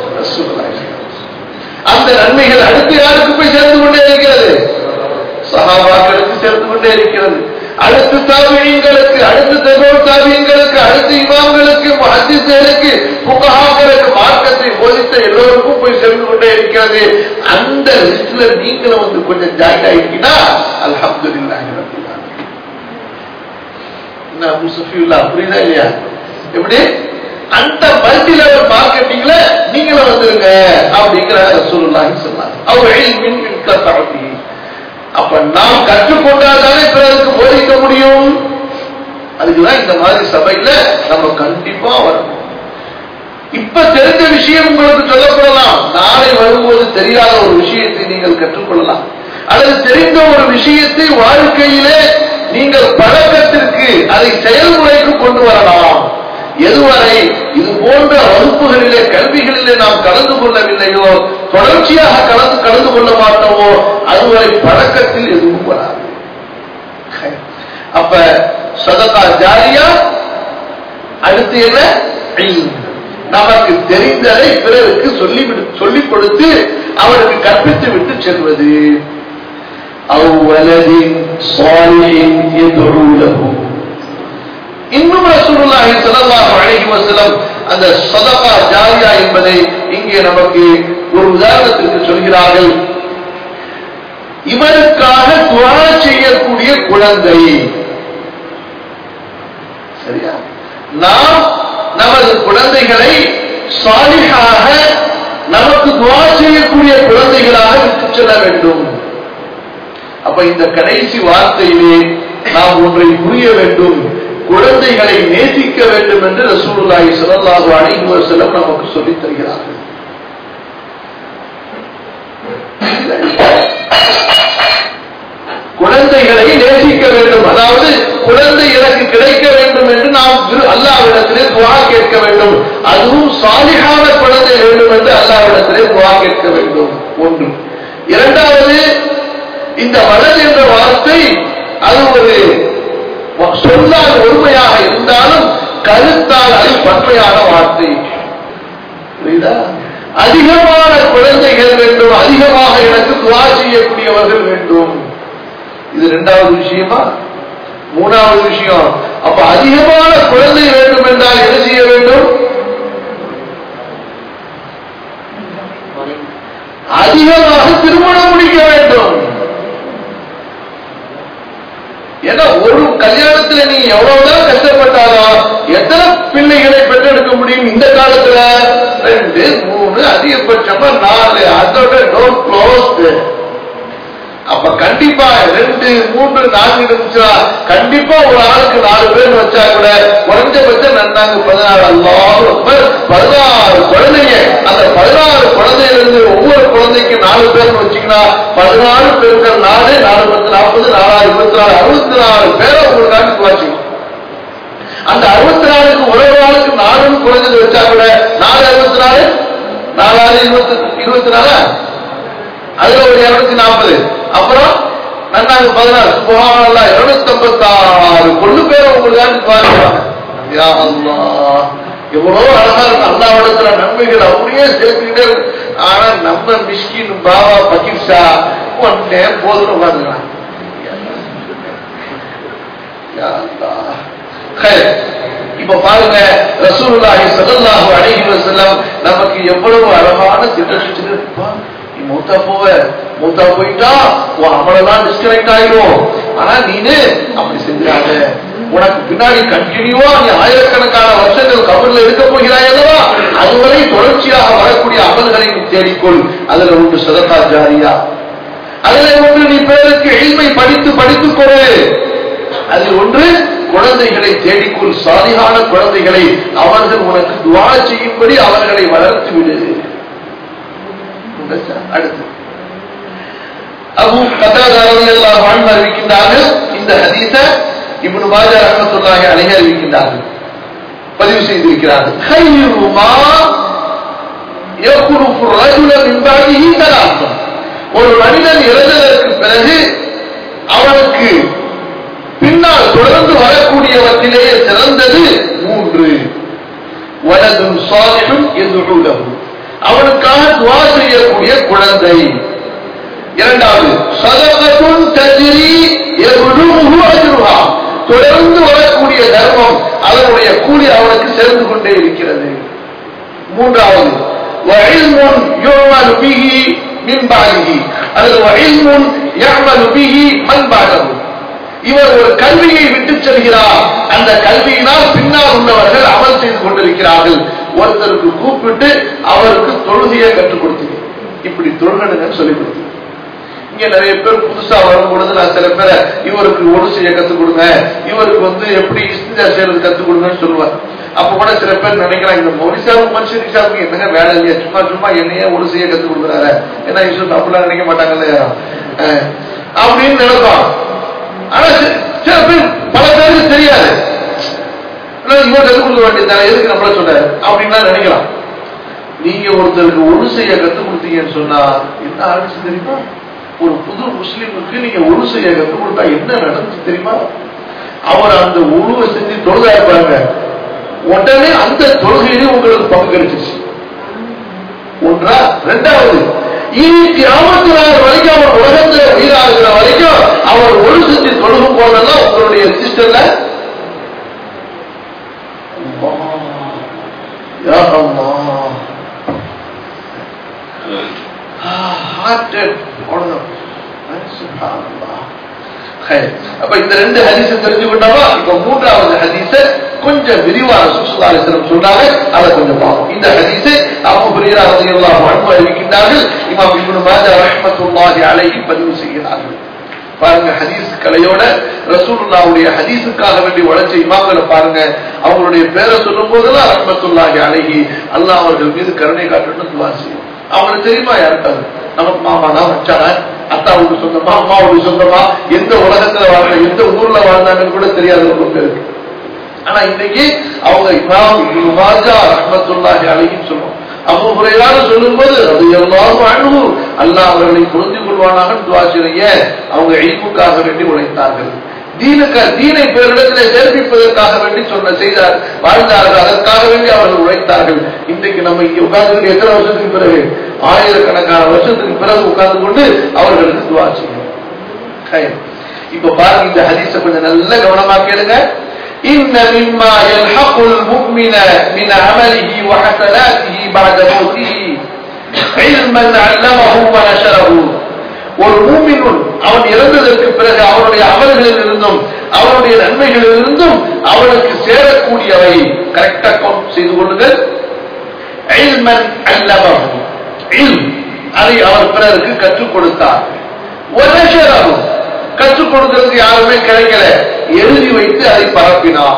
அந்த நன்மைகள் அடுத்து யாருக்கு போய் சேர்ந்து கொண்டே இருக்கிறது சகாபாக்களுக்கு சேர்ந்து கொண்டே இருக்கிறது அடுத்து தாபியங்களுக்கு அடுத்து தகவல் தாபியங்களுக்கு அடுத்து இமாம்களுக்கு மஹதிஸ்களுக்கு புகஹாக்களுக்கு மார்க்கத்தை போதித்த எல்லோருக்கும் போய் சேர்ந்து கொண்டே இருக்கிறது அந்த லிஸ்ட்ல நீங்களும் வந்து கொஞ்சம் ஜாயின் ஆகிட்டீங்கன்னா அல்ஹம்துலில்லாஹி ரப்பில் ஆலமீன் என்ன அபு சஃபியுல்லா புரியுதா இல்லையா எப்படி அந்த மல்டி லெவல் மார்க்கெட்டிங்ல நீங்களும் வந்துருங்க அப்படிங்கிற ரசூலுல்லாஹி சொன்னாங்க அவர் மின் மின் அப்ப நாம் கற்றுக்கொண்டால் தானே பிறருக்கு போதிக்க முடியும் அதுக்குதான் இந்த மாதிரி சபையில நம்ம கண்டிப்பா வரணும் இப்ப தெரிஞ்ச விஷயம் உங்களுக்கு சொல்லப்படலாம் நாளை வரும்போது தெரியாத ஒரு விஷயத்தை நீங்கள் கற்றுக்கொள்ளலாம் அல்லது தெரிந்த ஒரு விஷயத்தை வாழ்க்கையிலே நீங்கள் பழக்கத்திற்கு அதை செயல்முறைக்கு கொண்டு வரலாம் எதுவரை இது போன்ற வகுப்புகளிலே கல்விகளிலே நாம் கலந்து கொள்ளவில்லையோ தொடர்ச்சியாக கலந்து கலந்து கொள்ள மாட்டோமோ அதுவரை பழக்கத்தில் எதுவும் வராது அப்ப சதகா ஜாரியா அடுத்து என்ன நமக்கு தெரிந்ததை பிறருக்கு சொல்லி சொல்லிக் கொடுத்து அவருக்கு கற்பித்து விட்டு செல்வது அவ்வளதின் சாலியின் எதிரூலகும் இன்னும் ரசூலுல்லாஹி ஸல்லல்லாஹு அலைஹி வஸல்லம் அந்த சதகா ஜாரியா என்பதை இங்கே நமக்கு ஒரு உதாரணத்திற்கு சொல்கிறார்கள் இவருக்காக துவா செய்யக்கூடிய குழந்தை சரியா நாம் நமது குழந்தைகளை சாலிகாக நமக்கு துவா செய்யக்கூடிய குழந்தைகளாக விட்டு செல்ல வேண்டும் அப்ப இந்த கடைசி வார்த்தையிலே நாம் ஒன்றை புரிய வேண்டும் குழந்தைகளை நேசிக்க வேண்டும் என்று ரசூலுல்லாஹி ஸல்லல்லாஹு அலைஹி வஸல்லம் நமக்கு சொல்லித் தருகிறார்கள் குழந்தைகளை நேசிக்க வேண்டும் அதாவது குழந்தை எனக்கு கிடைக்க வேண்டும் என்று நாம் விரு- அல்லாஹ்விடத்திலே துவா கேட்க வேண்டும் அதுவும் சாலிகான குழந்தை வேண்டும் என்று அல்லாஹ்விடத்திலே துவா கேட்க வேண்டும் ஒன்று இரண்டாவது இந்த வலது என்ற வார்த்தை அது ஒரு சொல்லால் ஒருமையாக இருந்தாலும் கருத்தால் அது பன்மையான வார்த்தை புரியுதா அதிகமான குழந்தைகள் வேண்டும் அதிகமாக எனக்கு துவா செய்யக்கூடியவர்கள் வேண்டும் இது இரண்டாவது விஷயமா மூணாவது விஷயம் அப்ப அதிகமான குழந்தை வேண்டும் என்றால் என்ன செய்ய வேண்டும் அதிகமாக திருமணம் முடிக்க வேண்டும் ஏன்னா ஒரு கல்யாணத்துல நீ எவ்வளவுதான் கஷ்டப்பட்டாலும் எத்தனை பிள்ளைகளை பெற்றெடுக்க முடியும் இந்த காலத்துல ரெண்டு மூணு அதிகபட்சமா நாலு அதோட டோர் க்ளோஸ்ட் அப்ப கண்டிப்பா ரெண்டு மூன்று நான்கு இருந்துச்சா கண்டிப்பா ஒரு ஆளுக்கு நாலு பேர் வச்சா கூட குறைஞ்சபட்சம் நன்னாங்க பதினாறு அல்லாஹ் பதினாறு குழந்தைங்க அந்த பதினாறு குழந்தையிலிருந்து ஒவ்வொரு குழந்தைக்கு நாலு பேர் வச்சீங்கன்னா பதினாறு பேர்கள் நாலு நாலு பத்து நாற்பது நாலாயிரம் இருபத்தி நாலு அறுபத்தி நாலு பேரை உங்களுக்காக வச்சுக்கணும் அந்த அறுபத்தி நாலுக்கு ஒரு நாளுக்கு நாலுன்னு குறைஞ்சது வச்சா கூட நாலு அறுபத்தி நாலு நாலாயிரம் இருபத்தி இருபத்தி நாலா அதுல ஒரு இருநூத்தி நாற்பது அப்புறம் நன்னாங்க பதினாறு சுபஹானல்லாஹ் இருநூத்தி ஐம்பத்தாறு கொள்ளு பேர் உங்களுக்கு பாருங்க யா அல்லாஹ் எவ்வளவு அழகா இருக்கு அல்லாவிடத்துல நன்மைகள் அப்படியே சேர்த்துக்கிட்டே இருக்கு ஆனா நம்ம மிஸ்கின் பாபா பக்கீர்ஷா ஒன்னே போதும் உட்காந்துக்கலாம் யா அல்லாஹ். ஹைர். இப்ப பாருங்க ரசூலுல்லாஹி ஸல்லல்லாஹு அலைஹி வஸல்லம் நமக்கு எவ்வளவு அழகான திட்டம் செஞ்சிருப்பா நீ மூத்தா போவ மூத்தா போயிட்டா உன் அமலெல்லாம் டிஸ்கனெக்ட் ஆயிடும் ஆனா நீனு அப்படி செஞ்சாங்க உனக்கு பின்னாடி கண்டினியூவா நீ ஆயிரக்கணக்கான வருஷங்கள் கபர்ல இருக்க போகிறாய் அல்லவா அதுவரை தொடர்ச்சியாக வரக்கூடிய அமல்களை நீ தேடிக்கொள் அதுல ஒன்று சதகா ஜாரியா அதுல ஒன்று நீ பேருக்கு எளிமை படித்து படித்துக் கொடு அதில் ஒன்று குழந்தைகளை தேடிக்கொள் சாலிகான குழந்தைகளை அவர்கள் உனக்கு துவா செய்யும்படி அவர்களை வளர்த்து விடு அடுத்து அபு கதாதா ரலியல்லாஹு அன்ஹு அறிவிக்கின்றார்கள் இந்த ஹதீஸ இப்னு மாஜா ரஹ்மத்துல்லாஹி அலைஹி அறிவிக்கின்றார்கள் பதிவு செய்திருக்கிறார்கள் خير ما يخلف الرجل من بعده ثلاث ஒரு மனிதன் இறந்ததற்கு பிறகு அவனுக்கு பின்னால் தொடர்ந்து வரக்கூடியவற்றிலேயே சிறந்தது மூன்று வலதும் சாலிடும் என்று அவனுக்காக துவா செய்யக்கூடிய குழந்தை இரண்டாவது சதகத்துன் தஜிரி எவ்வளவு அஜ்ருஹா தொடர்ந்து வரக்கூடிய தர்மம் அதனுடைய கூலி அவனுக்கு சேர்ந்து கொண்டே இருக்கிறது மூன்றாவது وعلم يعمل به من بعده அல்லது وعلم يعمل به من بعده இவர் ஒரு கல்வியை விட்டு செல்கிறார் அந்த கல்வியினால் பின்னால் உள்ளவர்கள் அமல் செய்து கொண்டிருக்கிறார்கள் ஒருத்தருக்கு கூப்பிட்டு அவருக்கு தொழுகையை கற்றுக் கொடுத்தீங்க இப்படி தொழுகணுங்கன்னு சொல்லிக் கொடுத்தீங்க இங்க நிறைய பேர் புதுசா வரும் பொழுது நான் சில பேரை இவருக்கு ஒழு செய்ய கத்துக் கொடுங்க இவருக்கு வந்து எப்படி இஸ்திஜா செய்யறது கத்துக் கொடுங்கன்னு சொல்லுவேன் அப்ப கூட சில பேர் நினைக்கிறாங்க இந்த மொரிசாவுக்கு மனுஷன் ரிஷாவுக்கு என்னங்க வேலை இல்லையா சும்மா சும்மா என்னையே ஒழு செய்ய கத்துக் கொடுக்குறாரு ஏன்னா யூசுப் அப்படிலாம் நினைக்க மாட்டாங்கல்ல யாரும் அஹ், அப்படின்னு நினைப்போம் ஆனா சி- சில பேர் பல பேருக்கு தெரியாது ஆனா இவன் கத்துக் கொடுக்க வேண்டியது எதுக்கு நம்மள சொல்றாரு அப்படின்லாம் நினைக்கலாம் நீங்க ஒருத்தருக்கு ஒழு செய்ய கத்துக் கொடுத்தீங்கன்னு சொன்னா என்ன ஆரம்பிச்சு தெரியுமா ஒரு புது முஸ்லிமுக்கு நீங்க ஒழு செய்ய கத்துக் கொடுத்தா என்ன நடந்துச்சு தெரியுமா அவர் அந்த உழுவை செஞ்சு தொழுதா இருப்பாங்க உடனே அந்த தொழுகையிலே உங்களுக்கு பங்கு கிடைச்சிச்சு ஒன்றா ரெண்டாவது இனி கிராமத்து நாள் வரைக்கும் அவர் உலகத்துல உயிராகிற வரைக்கும் அவர் ஒழு செஞ்சு தொழுகும் போதெல்லாம் உங்களுடைய சிஸ்டர்ல ஸ்டார்டட் அவ்வளவுதான் அஹ் சுப்ஹானல்லாஹ். ஹைர். அப்ப இந்த ரெண்டு ஹதீஸ தெரிஞ்சுக்கிட்டோமா இப்ப மூன்றாவது ஹதீஸ கொஞ்சம் விரிவான சுற்றுலாசனம் சொல்றாங்க அதை கொஞ்சம் பார்ப்போம் இந்த ஹதீஸ அபு ஹுரைரா ரலியல்லாஹு அன்ஹு அறிவிக்கின்றார்கள் இமாம் இப்னு மாஜா ரஹ்மத்துல்லாஹி அலைஹி பதிவு செய்கிறார்கள் பாருங்க ஹதீஸ் கலையோட ரசூலுல்லாவுடைய ஹதீஸுக்காக வேண்டி உழைச்ச இமாம்களை பாருங்க அவங்களுடைய பேரை சொல்லும் போதெல்லாம் ரஹ்மத்துல்லாஹி அலைஹி அல்லாஹ் அவர்கள் மீது கருணை காட்டணும் துவா செய்யும் அவங்களுக்கு தெரியுமா யாருக்காது நமக்கு மாமானா வச்சானா அத்தாவுக்கு சொந்தமா அம்மாவுக்கு சொந்தமா எந்த உலகத்துல வாழ்ந்த எந்த ஊர்ல வாழ்ந்தாங்கன்னு கூட தெரியாத ரொம்ப பேருக்கு ஆனா இன்னைக்கு அவங்க இமாம் இப்னு மாஜா ரஹ்மத்துல்லாஹி அலைஹின்னு சொல்லுவோம் அபு ஹுரைரான்னு சொல்லும்போது அது எல்லாரும் அணுகு அல்லாஹ் அவர்களை புரிந்து கொள்வானாக துவா செய்ய அவங்க இல்முக்காக வேண்டி உழைத்தார்கள் தீனுக்க தீனை பேரிடத்திலே சேர்ப்பிப்பதற்காக வேண்டி சொன்ன செய்தார் வாழ்ந்தார்கள் அதற்காக வேண்டி அவர்கள் உழைத்தார்கள் இன்றைக்கு நம்ம இங்க உட்கார்ந்து எத்தனை வருஷத்துக்கு பிறகு ஆயிரக்கணக்கான வருஷத்துக்கு பிறகு உட்கார்ந்து கொண்டு அவர்களுக்கு துவா செய்யணும் ஹைர். இப்ப பாருங்க இந்த ஹதீஸ கொஞ்சம் நல்ல கவனமா கேளுங்க إن مما يلحق المؤمن من عمله وحسناته بعد موته علما علمه ونشره ஒரு மூமினுள் அவன் இறந்ததற்கு பிறகு அவனுடைய அமல்களில் இருந்தும் அவனுடைய நன்மைகளில் இருந்தும் அவனுக்கு சேரக்கூடியவை கரெக்டா கவுண்ட் செய்து கொள்ளுங்கள் இல்மன் அல்லமஹு இல்ம் அதை அவர் பிறருக்கு கற்றுக் கொடுத்தார் ஒனஷரஹு கற்றுக் கொடுக்கிறதுக்கு யாருமே கிடைக்கல எழுதி வைத்து அதை பரப்பினார்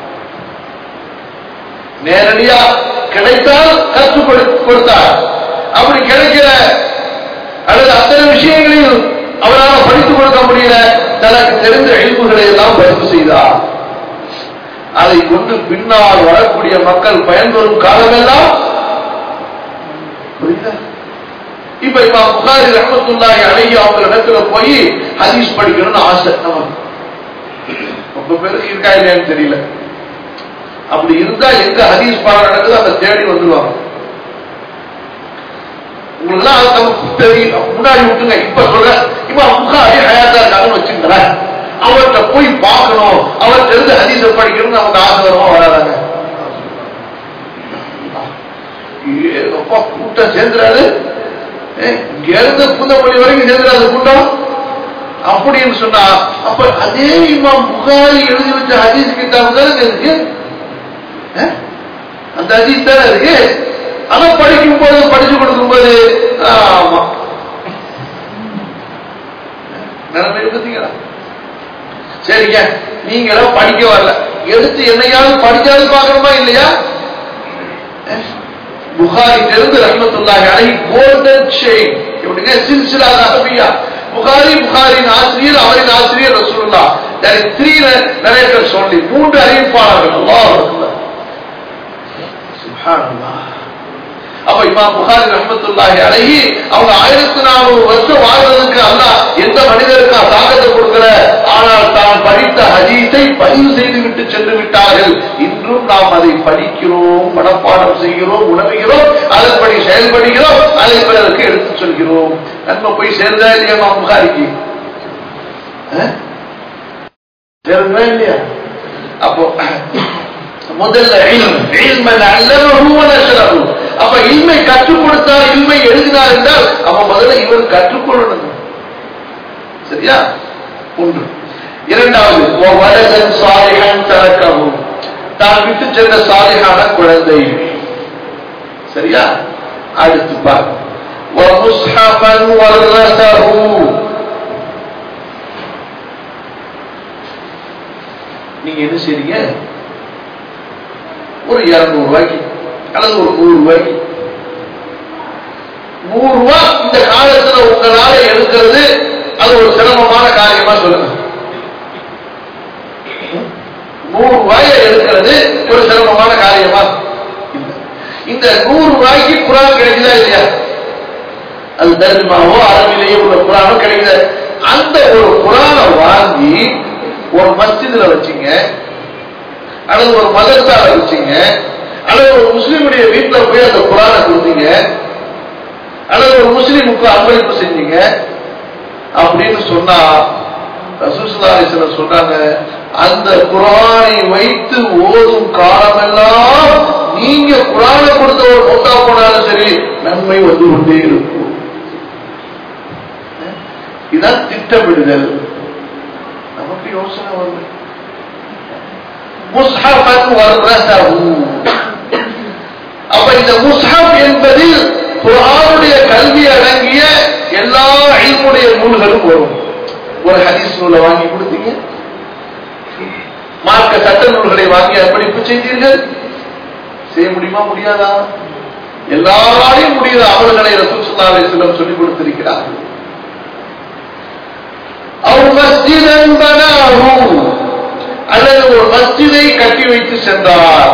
நேரடியா கிடைத்தால் கற்றுக் கொடு- கொடுத்தார் அப்படி கிடைக்கல அல்லது அத்தனை விஷயங்களையும் அவரால் படித்துக் கொடுக்க முடியல தனக்கு தெரிந்த எழுப்புகளை எல்லாம் பதிவு செய்தார் அதை கொண்டு பின்னால் வரக்கூடிய மக்கள் பயன்பெறும் காலமெல்லாம் புரியுதா இப்ப இப்ப புகாரி ரஹமத்துல்லாஹி அழகி அவங்க இடத்துல போய் ஹதீஸ் படிக்கணும்னு ஆசை நமக்கு ரொம்ப பேருக்கு இருக்கா இல்லையான்னு தெரியல அப்படி இருந்தா எங்க ஹதீஸ் பாடம் நடக்குது அதை தேடி வந்துருவாங்க உங்களுக்குலாம் அது நமக்கு தெரியும் முன்னாடி விட்டுங்க இப்ப சொல்ற இப்ப புகாரி ஹயாத்தா இருக்காங்கன்னு வச்சுக்கிறேன் அவர்கிட்ட போய் பார்க்கணும் அவர் தெரிஞ்ச ஹதீஸை படிக்கணும்னு நமக்கு ஆசை வருமா வராதாங்க ஏப்பா கூட்டம் சேர்ந்துறாரு இங்க இருந்து பூந்தமல்லி வரைக்கும் சேர்ந்துறாரு கூட்டம் அப்படின்னு சொன்னா அப்ப அதே இமாம் புகாரி எழுதி வச்ச ஹதீஸ் கிட்டாப் தானே இருக்கு அஹ்? அந்த ஹதீஸ் தானே இருக்கு அதை படிக்கும் போது படிச்சு கொடுக்கும் போது ஆமா நிலைமை பார்த்தீங்களா சரிங்க நீங்க எல்லாம் படிக்க வரல எடுத்து என்னையாவது படிக்காது பார்க்கணுமா இல்லையா புகாரி தெரிந்து ரஹ்மத்துல்லாஹி அலைஹி கோல்டன் செயின் எப்படிங்க சில்சிலா அரபியா புகாரி புகாரின் ஆசிரியர் அவரின் ஆசிரியர் ரசூலுல்லாஹ் there is three narrators only மூன்று அறிவிப்பாளர்கள் அல்லாஹ் அக்பர் சுப்ஹானல்லாஹ் அப்ப இமாம் புகாரி ரஹ்மத்துல்லாஹி அலைஹி அவங்க ஆயிரத்தி நானூறு வருஷம் வாழ்றதுக்கு அல்லாஹ் எந்த மனிதருக்கா தாக்கத்தை கொடுக்கிற ஆனால் தான் படித்த ஹதீஸை பதிவு செய்து விட்டு சென்று விட்டார்கள் இன்றும் நாம் அதை படிக்கிறோம் மனப்பாடம் செய்கிறோம் உணவுகிறோம் அதன்படி செயல்படுகிறோம் அதை பிறருக்கு எடுத்துச் சொல்கிறோம் நன்மை போய் சேர்ந்தா இல்லையா இமாம் புகாரிக்கு அஹ்? சேர்ந்தா இல்லையா அப்போ முதல்ல இல்ம். இல்மன் அல்லமஹு வ நஷரஹு. அப்ப இல்மை கற்றுக் கொடுத்தார் இல்மை எழுதினார் என்றால் அப்ப முதல்ல இவர் கற்றுக்கொள்ளணும் சரியா ஒன்று இரண்டாவது "வ வலதன் சாலிஹன் தரக்கஹு." தான் விட்டு சென்ற சாலிஹான குழந்தை சரியா அடுத்து பார் "வ முஸ்ஹஃபன் வர்ரஸஹு." நீங்க என்ன செய்றீங்க ஒரு இருநூறு ரூபாய்க்கு அல்லது ஒரு நூறு ரூபாய்க்கு நூறு ரூபாய் இந்த காலத்துல உங்களால எடுக்கிறது அது ஒரு சிரமமான காரியமா சொல்லுங்க நூறு ரூபாயை எடுக்கிறது ஒரு சிரமமான காரியமா இல்ல இந்த நூறு ரூபாய்க்கு குரான் கிடைக்குதா இல்லையா அது தர்ஜமாவோ அரபிலேயோ உள்ள குரானோ கிடைக்குது அந்த ஒரு குரானை வாங்கி ஒரு மஸ்ஜிதுல வச்சீங்க அல்லது ஒரு மதரசால வச்சீங்க அல்லது ஒரு முஸ்லீமுடைய வீட்டுல போய் அந்த குரானை கொடுத்தீங்க அல்லது ஒரு முஸ்லீமுக்கு அன்பளிப்பு செஞ்சீங்க அப்படின்னு சொன்னா ரசூசுல்லாசன சொன்னாங்க அந்த குரானை வைத்து ஓதும் காலமெல்லாம் நீங்க குரானை கொடுத்த ஒரு மொத்தா போனாலும் சரி நன்மை வந்து கொண்டே இருக்கும் இதான் திட்டமிடுதல் நமக்கு யோசனை வருது முஸ்ஹபன் வர்ரசஹு அப்ப இந்த முஸ்ஹப் என்பதில் குர்ஆனுடைய கல்வி அடங்கிய எல்லா இல்முடைய நூல்களும் வரும் ஒரு ஹதீஸ் நூலை வாங்கி கொடுத்தீங்க மார்க்க சட்ட நூல்களை வாங்கி அர்ப்பணிப்பு செய்தீர்கள் செய்ய முடியுமா முடியாதா எல்லாராலையும் முடியாத அமல்களை ரசூல் ஸல்லல்லாஹு அலைஹி வஸல்லம் சொல்லிக் கொடுத்திருக்கிறார்கள் அவர் மஸ்ஜிதன் பனாஹு அல்லது ஒரு மஸ்ஜிதை கட்டி வைத்து சென்றார்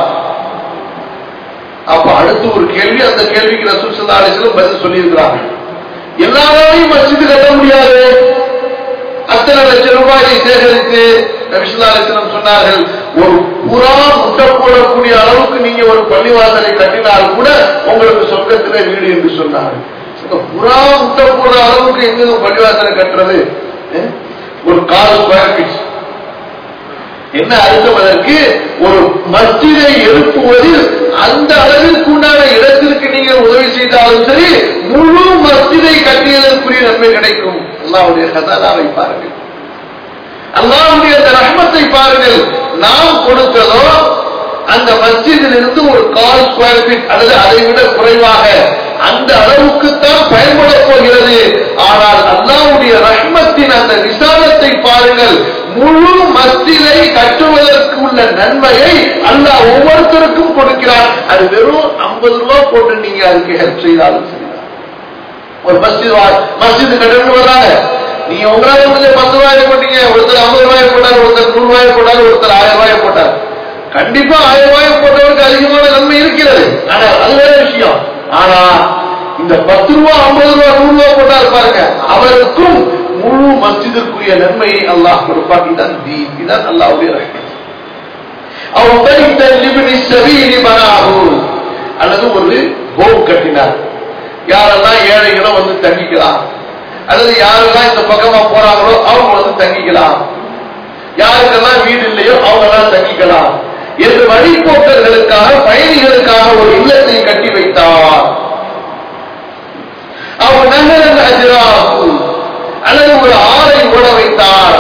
அப்ப அடுத்து ஒரு கேள்வி அந்த கேள்விக்கு ரசூல் ஸல்லல்லாஹு அலைஹி வஸல்லம் பதில் சொல்லியிருக்கிறாங்க எல்லாராலையும் மஸ்ஜித் கட்ட முடியாது அத்தனை லட்சம் ரூபாயை சேகரித்து நபிசுல்லா அலிஸ்லம் சொன்னார்கள் ஒரு புறா முட்டை போடக்கூடிய அளவுக்கு நீங்க ஒரு பள்ளிவாசலை கட்டினால் கூட உங்களுக்கு சொர்க்கத்திலே வீடு என்று சொன்னார்கள் இந்த புறா முட்டை போடுற அளவுக்கு எங்க பள்ளிவாசலை கட்டுறது அஹ்? ஒரு கால் ஸ்கொயர் ஃபீட் என்ன அர்த்தம் அதற்கு ஒரு மஸ்ஜிதை எழுப்புவதில் அந்த அளவிற்கு உண்டான இடத்திற்கு நீங்கள் உதவி செய்தாலும் சரி முழு மஸ்ஜிதை கட்டியதற்குரிய நன்மை கிடைக்கும் அல்லாவுடைய கதானாவை பாருங்கள் அல்லாவுடைய அந்த ரஹ்மத்தை பாருங்கள் நாம் கொடுத்ததோ அந்த மஸ்ஜிதில் இருந்து ஒரு கால் ஸ்கொயர் ஃபீட் அல்லது அதை விட குறைவாக அந்த அளவுக்குத்தான் பயன்பட போகிறது ஆனால் அல்லாவுடைய ரஹ்மத்தின் அந்த விசாலத்தை பாருங்கள் முழு மஸ்ஜிதை கட்டுவதற்கு உள்ள நன்மையை அல்லாஹ் ஒவ்வொருத்தருக்கும் கொடுக்கிறார் அது வெறும் ஐம்பது ரூபாய் போட்டு நீங்க அதுக்கு ஹெல்ப் செய்தாலும் சரிதான் ஒரு மஸ்ஜித் மஸ்ஜித் கட்டணும் வர்றாங்க நீங்க உங்களால முடிஞ்ச பத்து ரூபாய் போட்டீங்க ஒருத்தர் ஐம்பது ரூபாய் போட்டார் ஒருத்தர் நூறு ரூபாய் போட்டார் ஒருத்தர் ஆயிரம் ரூபாய் போட்டார் கண்டிப்பா ஆயிரம் ரூபாய் போட்டவருக்கு அதிகமான நன்மை இருக்கிறது ஆனா அது வேற விஷயம் ஆனா இந்த பத்து ரூபா ஐம்பது ரூபா நூறு ரூபாய் போட்டார் பாருங்க அவருக்கும் முழு மஸ்ஜிதுக்குரிய நன்மையை அல்லாஹ் கொடுப்பான் இதான் தீன் இதான் அல்லாஹ்வுடைய ரஹ்மத் அவர் படித்த லிபினி சபீலி பனாஹு அல்லது ஒரு ஹோம் கட்டினார் யாரெல்லாம் ஏழைகளும் வந்து தங்கிக்கலாம் அல்லது யாரெல்லாம் இந்த பக்கமா போறாங்களோ அவங்க வந்து தங்கிக்கலாம் யாருக்கெல்லாம் வீடு இல்லையோ அவங்க எல்லாம் தங்கிக்கலாம் என்று வழிபோக்கர்களுக்காக பயணிகளுக்காக ஒரு இல்லத்தை கட்டி வைத்தார் அவர் நகரன் அஜிராகு அல்லது ஒரு ஆறை ஓட வைத்தார்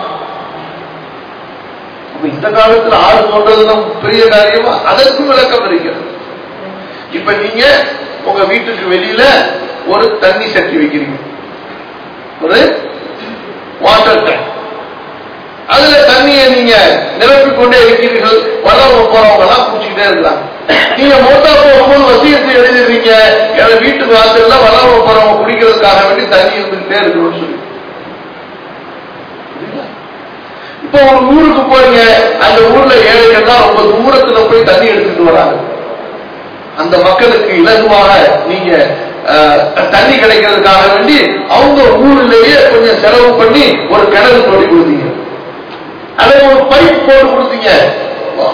அப்ப இந்த காலத்துல ஆறு தோன்றதுதான் பெரிய காரியமா அதற்கும் விளக்கம் இருக்கிறது இப்ப நீங்க உங்க வீட்டுக்கு வெளியில ஒரு தண்ணி சட்டி வைக்கிறீங்க ஒரு வாட்டர் டேங்க் அதுல தண்ணியை நீங்க நிரப்பிக் கொண்டே இருக்கிறீர்கள் வரவங்க போறவங்க எல்லாம் குடிச்சுக்கிட்டே இருக்கலாம் நீங்க மோட்டா போகும்போது வசியத்தை எழுதிடுறீங்க எங்க வீட்டுக்கு வாசல்ல வரவங்க போறவங்க குடிக்கிறதுக்காக வேண்டி தண்ணி இருந்துகிட்டே இருக்கணும்னு சொல்லி புரியுதா? இப்போ ஒரு ஊருக்கு போறீங்க அந்த ஊர்ல ஏழைகள்லாம் ரொம்ப தூரத்துல போய் தண்ணி எடுத்துட்டு வராங்க அந்த மக்களுக்கு இலகுவாக நீங்க அஹ், தண்ணி கிடைக்கிறதுக்காக வேண்டி அவங்க ஊர்லயே கொஞ்சம் செலவு பண்ணி ஒரு கிணறு தோண்டி கொடுத்தீங்க அல்லது ஒரு பைப் போட்டு கொடுத்தீங்க வா.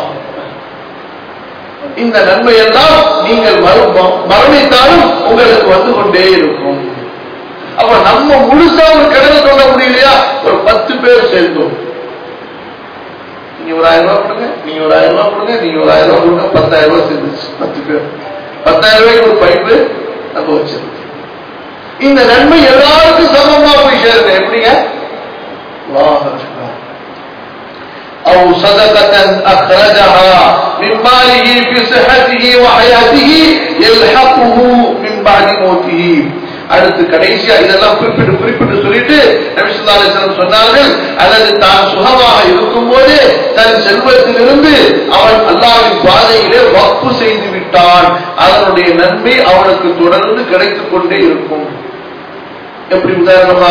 இந்த நன்மை எல்லாம் நீங்கள் மறு- ம- மரணித்தாலும் உங்களுக்கு வந்து கொண்டே இருக்கும் அப்ப நம்ம முழுசா ஒரு கிணறு தோண்ட முடியலையா ஒரு பத்து பேர் சேர்ந்தோம் நீங்க ஒரு ஆயிரம் ரூபாய் கொடுங்க நீங்க ஒரு ஆயிரம் ரூபாய் கொடுங்க நீங்க ஒரு ஆயிரம் ரூபாய் கொடுங்க பத்தாயிரம் ரூபாய் சேர்ந்துச்சு பத்து பேர் பத்தாயிரம் ரூபாய்க்கு ஒரு பைப்பு நம்ம வச்சிருக்கோம் இந்த நன்மை எல்லாருக்கும் சமமா போய் சேருங்க எப்படிங்க அல்லாஹ் அக்பர். أو صدقة أخرجها من ماله في صحته وحياته يلحقه من بعد موته அடுத்து கடைசியா இதெல்லாம் குறிப்பிட்டு குறிப்பிட்டு சொல்லிட்டு நபிசுல்லா அலிஸ்லாம் சொன்னார்கள் அல்லது தான் சுகமாக இருக்கும்போது தன் செல்வத்திலிருந்து அவன் அல்லாவின் பாதையிலே வப்பு செய்து விட்டான் அதனுடைய நன்மை அவனுக்கு தொடர்ந்து கிடைத்துக் கொண்டே இருக்கும் எப்படி உதாரணமா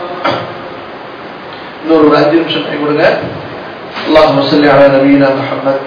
இன்னொரு ஒரு அஞ்சு நிமிஷம் கை கொடுங்க அல்லாஹ் சொல்லி அல நபீனா முஹம்மத்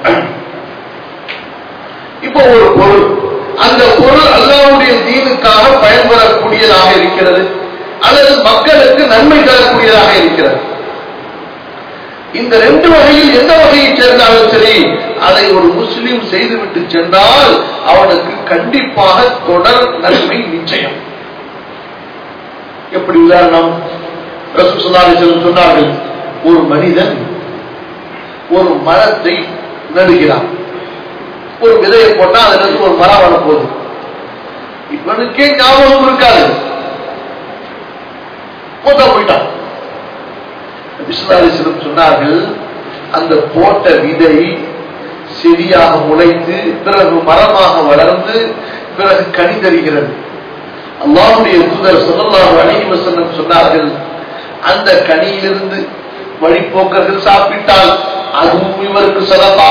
இப்போ ஒரு பொருள் அந்த பொருள் அல்லாஹ்வுடைய தீனுக்காக பயன்படக்கூடியதாக இருக்கிறது அல்லது மக்களுக்கு நன்மை தரக்கூடியதாக இருக்கிறது இந்த ரெண்டு வகையில் எந்த வகையை சேர்ந்தாலும் சரி அதை ஒரு முஸ்லிம் செய்துவிட்டு சென்றால் அவனுக்கு கண்டிப்பாக தொடர் நன்மை நிச்சயம் எப்படி உதாரணம் ரசூல் ஸல்லல்லாஹு அலைஹி வஸல்லம் சொன்னார்கள் ஒரு மனிதன் ஒரு மரத்தை நடுகிறான் ஒரு விதையை போட்டா அதுல இருந்து ஒரு மரம் வரப்போகுது இவனுக்கே ஞாபகம் இருக்காது மூத்தா போயிட்டான் விஸ்வநாதேஸ்வரம் சொன்னார்கள் அந்த போட்ட விதை செடியாக முளைத்து பிறகு மரமாக வளர்ந்து பிறகு கனி தருகிறது அல்லாஹுடைய தூதர் சொல்லலாம் அழகி வசனம் சொன்னார்கள் அந்த கனியிலிருந்து வழிபோக்கர்கள் சாப்பிட்டால் அதுவும் இவருக்கு சதப்பா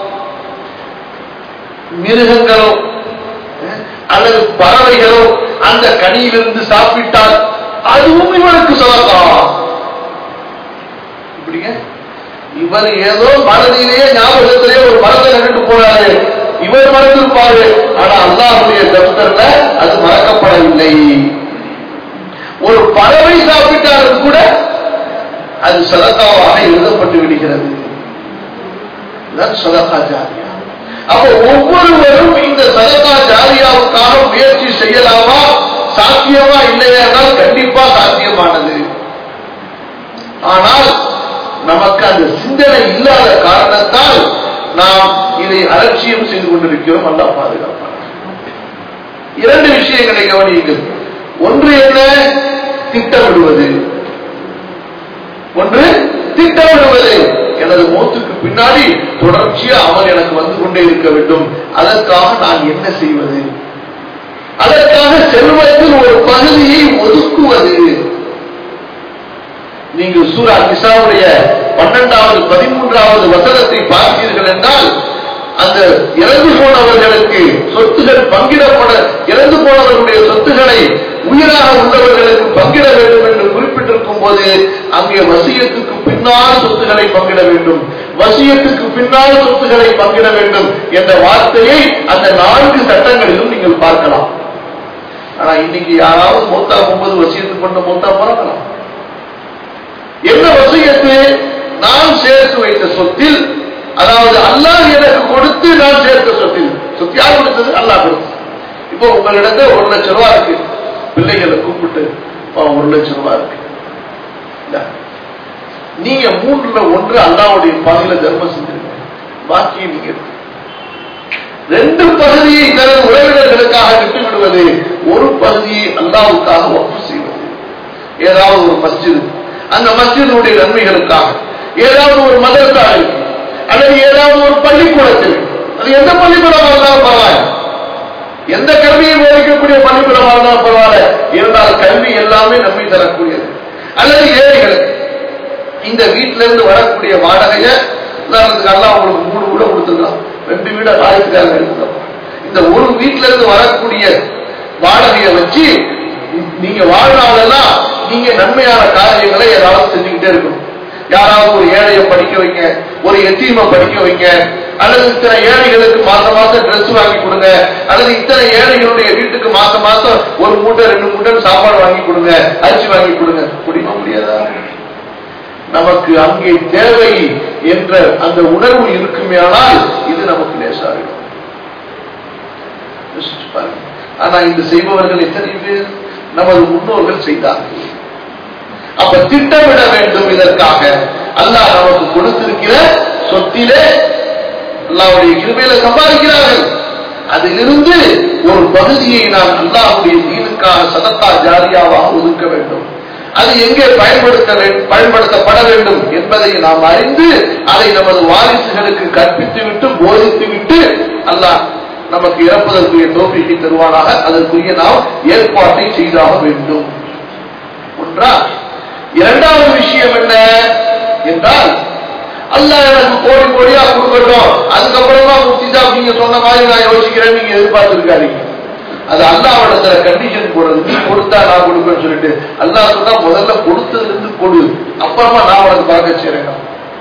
மிருகங்களோ அல்லது பறவைகளோ அந்த கனியிலிருந்து சாப்பிட்டால் அதுவும் இவருக்கு சதப்பா இப்படிங்க இவர் ஏதோ மனதிலேயே ஞாபகத்திலேயே ஒரு மரத்தை நட்டு போனாரு இவர் மறந்திருப்பாரு ஆனா அல்லாஹுடைய தப்தர்ல அது மறக்கப்படவில்லை ஒரு பறவை சாப்பிட்டாலும் கூட அது சதக்காவாக எழுதப்பட்டு விடுகிறது சதக்கா ஜாரியா அப்ப ஒவ்வொருவரும் இந்த சதக்கா ஜாரியாவுக்காக முயற்சி செய்யலாமா சாத்தியமா இல்லையானால் கண்டிப்பா சாத்தியமானது ஆனால் நமக்கு அந்த சிந்தனை இல்லாத காரணத்தால் நாம் இதை அலட்சியம் செய்து கொண்டிருக்கிறோம் அல்லா பாதுகாப்பான இரண்டு விஷயங்களை கவனியுங்கள் ஒன்று என்ன திட்டமிடுவது ஒன்று திட்டமிடுவது எனது மூத்துக்கு பின்னாடி தொடர்ச்சியா அவன் எனக்கு வந்து கொண்டே இருக்க வேண்டும் அதற்காக நான் என்ன செய்வது அதற்காக செல்வத்தில் ஒரு பகுதியை ஒதுக்குவது நீங்கள் சூரா நிசாவுடைய பன்னெண்டாவது பதிமூன்றாவது வசனத்தை பார்த்தீர்கள் என்றால் அந்த இறந்து போனவர்களுக்கு சொத்துகள் பங்கிடப்பட இறந்து போனவர்களுடைய சொத்துக்களை உயிராக உள்ளவர்களுக்கு பங்கிட வேண்டும் என்று குறிப்பிட்டிருக்கும் போது அங்கே வசியத்துக்கு பின்னால் சொத்துக்களை பங்கிட வேண்டும் வசியத்துக்கு பின்னால் சொத்துக்களை பங்கிட வேண்டும் என்ற வார்த்தையை அந்த நான்கு சட்டங்களிலும் நீங்கள் பார்க்கலாம் ஆனா இன்னைக்கு யாராவது மூத்தா ஒன்பது வசியத்து பண்ண மூத்தா பறக்கலாம் என்ன வசியத்து நான் சேர்த்து வைத்த சொத்தில் அதாவது அல்லாஹ் எனக்கு கொடுத்து நான் சேர்த்த சொத்தில் சொத்து யார் கொடுத்தது அல்லாஹ் கொடுத்தது இப்போ உங்களிடத்துல ஒரு லட்சம் ரூபாய் இருக்கு பிள்ளைகளை கூப்பிட்டு ஒரு லட்சம் ரூபாய் இருக்கு நீங்க மூன்றுல ஒன்று அல்லாவுடைய பாதையில தர்மம் செஞ்சிருங்க பாக்கியை நீங்க ரெண்டு பகுதியை தனது உறவினர்களுக்காக விட்டு விடுவது ஒரு பகுதியை அல்லாவுக்காக ஒப்பு செய்வது ஏதாவது ஒரு மஸ்ஜிது அந்த மஸ்ஜிதுடைய நன்மைகளுக்காக ஏதாவது ஒரு மதரசா இருக்கு அல்லது ஏதாவது ஒரு பள்ளிக்கூடத்தில் அது எந்த பள்ளிக்கூடமாக இருந்தாலும் பரவாயில்ல எந்த கல்வியை போதிக்கக்கூடிய பள்ளிக்கூடமாக இருந்தாலும் பரவாயில்ல இருந்தால் கல்வி எல்லாமே நன்மை தரக்கூடியது அல்லது ஏழைகளுக்கு இந்த வீட்டில இருந்து வரக்கூடிய வாடகைய உதாரணத்துக்கு எல்லாம் உங்களுக்கு மூணு வீட கொடுத்துருக்கலாம் ரெண்டு வீட ஆயிரத்துக்காக எடுத்துக்கலாம் இந்த ஒரு வீட்டுல இருந்து வரக்கூடிய வாடகையை வச்சு நீங்க வாழ்நாளெல்லாம் நீங்க நன்மையான காரியங்களை ஏதாவது செஞ்சுக்கிட்டே இருக்கணும் யாராவது ஒரு ஏழையை படிக்க வைங்க ஒரு எத்தீமை படிக்க வைங்க அல்லது இத்தனை ஏழைகளுக்கு மாசம் மாசம் ட்ரெஸ் வாங்கி கொடுங்க அல்லது இத்தனை ஏழைகளுடைய வீட்டுக்கு மாசம் மாசம் ஒரு மூட்டை ரெண்டு மூட்டை சாப்பாடு வாங்கி கொடுங்க அரிசி வாங்கி கொடுங்க முடியுமா முடியாதா நமக்கு அங்கே தேவை என்ற அந்த உணர்வு இருக்குமே ஆனால் இது நமக்கு லேசாகிடும் ஆனா இது செய்பவர்கள் எத்தனை பேர் நமது முன்னோர்கள் செய்தார்கள் அப்ப திட்டமிட வேண்டும் இதற்காக அல்லாஹ் நமக்கு கொடுத்திருக்கிற சொத்திலே அல்லாவுடைய கிருமையில சம்பாதிக்கிறார்கள் அதிலிருந்து ஒரு பகுதியை நாம் அல்லாஹுடைய தீனுக்காக சதத்தா ஜாரியாவாக ஒதுக்க வேண்டும் அது எங்கே பயன்படுத்த பயன்படுத்தப்பட வேண்டும் என்பதை நாம் அறிந்து அதை நமது வாரிசுகளுக்கு கற்பித்து விட்டு போதித்து விட்டு அல்லாஹ் நமக்கு இறப்பதற்குரிய தோப்பிக்கை தருவானாக அதற்குரிய நாம் ஏற்பாட்டை செய்தாக வேண்டும் ஒன்றா இரண்டாவது விஷயம் என்ன என்றால் அல்ல எனக்கு கோடி கோடியா கொடுக்கட்டும் அதுக்கப்புறமா முத்திதா நீங்க சொன்ன மாதிரி நான் யோசிக்கிறேன் நீங்க எதிர்பார்த்திருக்காதீங்க அது அல்லாவோட கண்டிஷன் போடுறது நீ கொடுத்தா நான் கொடுப்பேன்னு சொல்லிட்டு அல்லா சொன்னா முதல்ல கொடுத்ததுல இருந்து கொடு அப்புறமா நான் உனக்கு பார்க்க செய்றேன்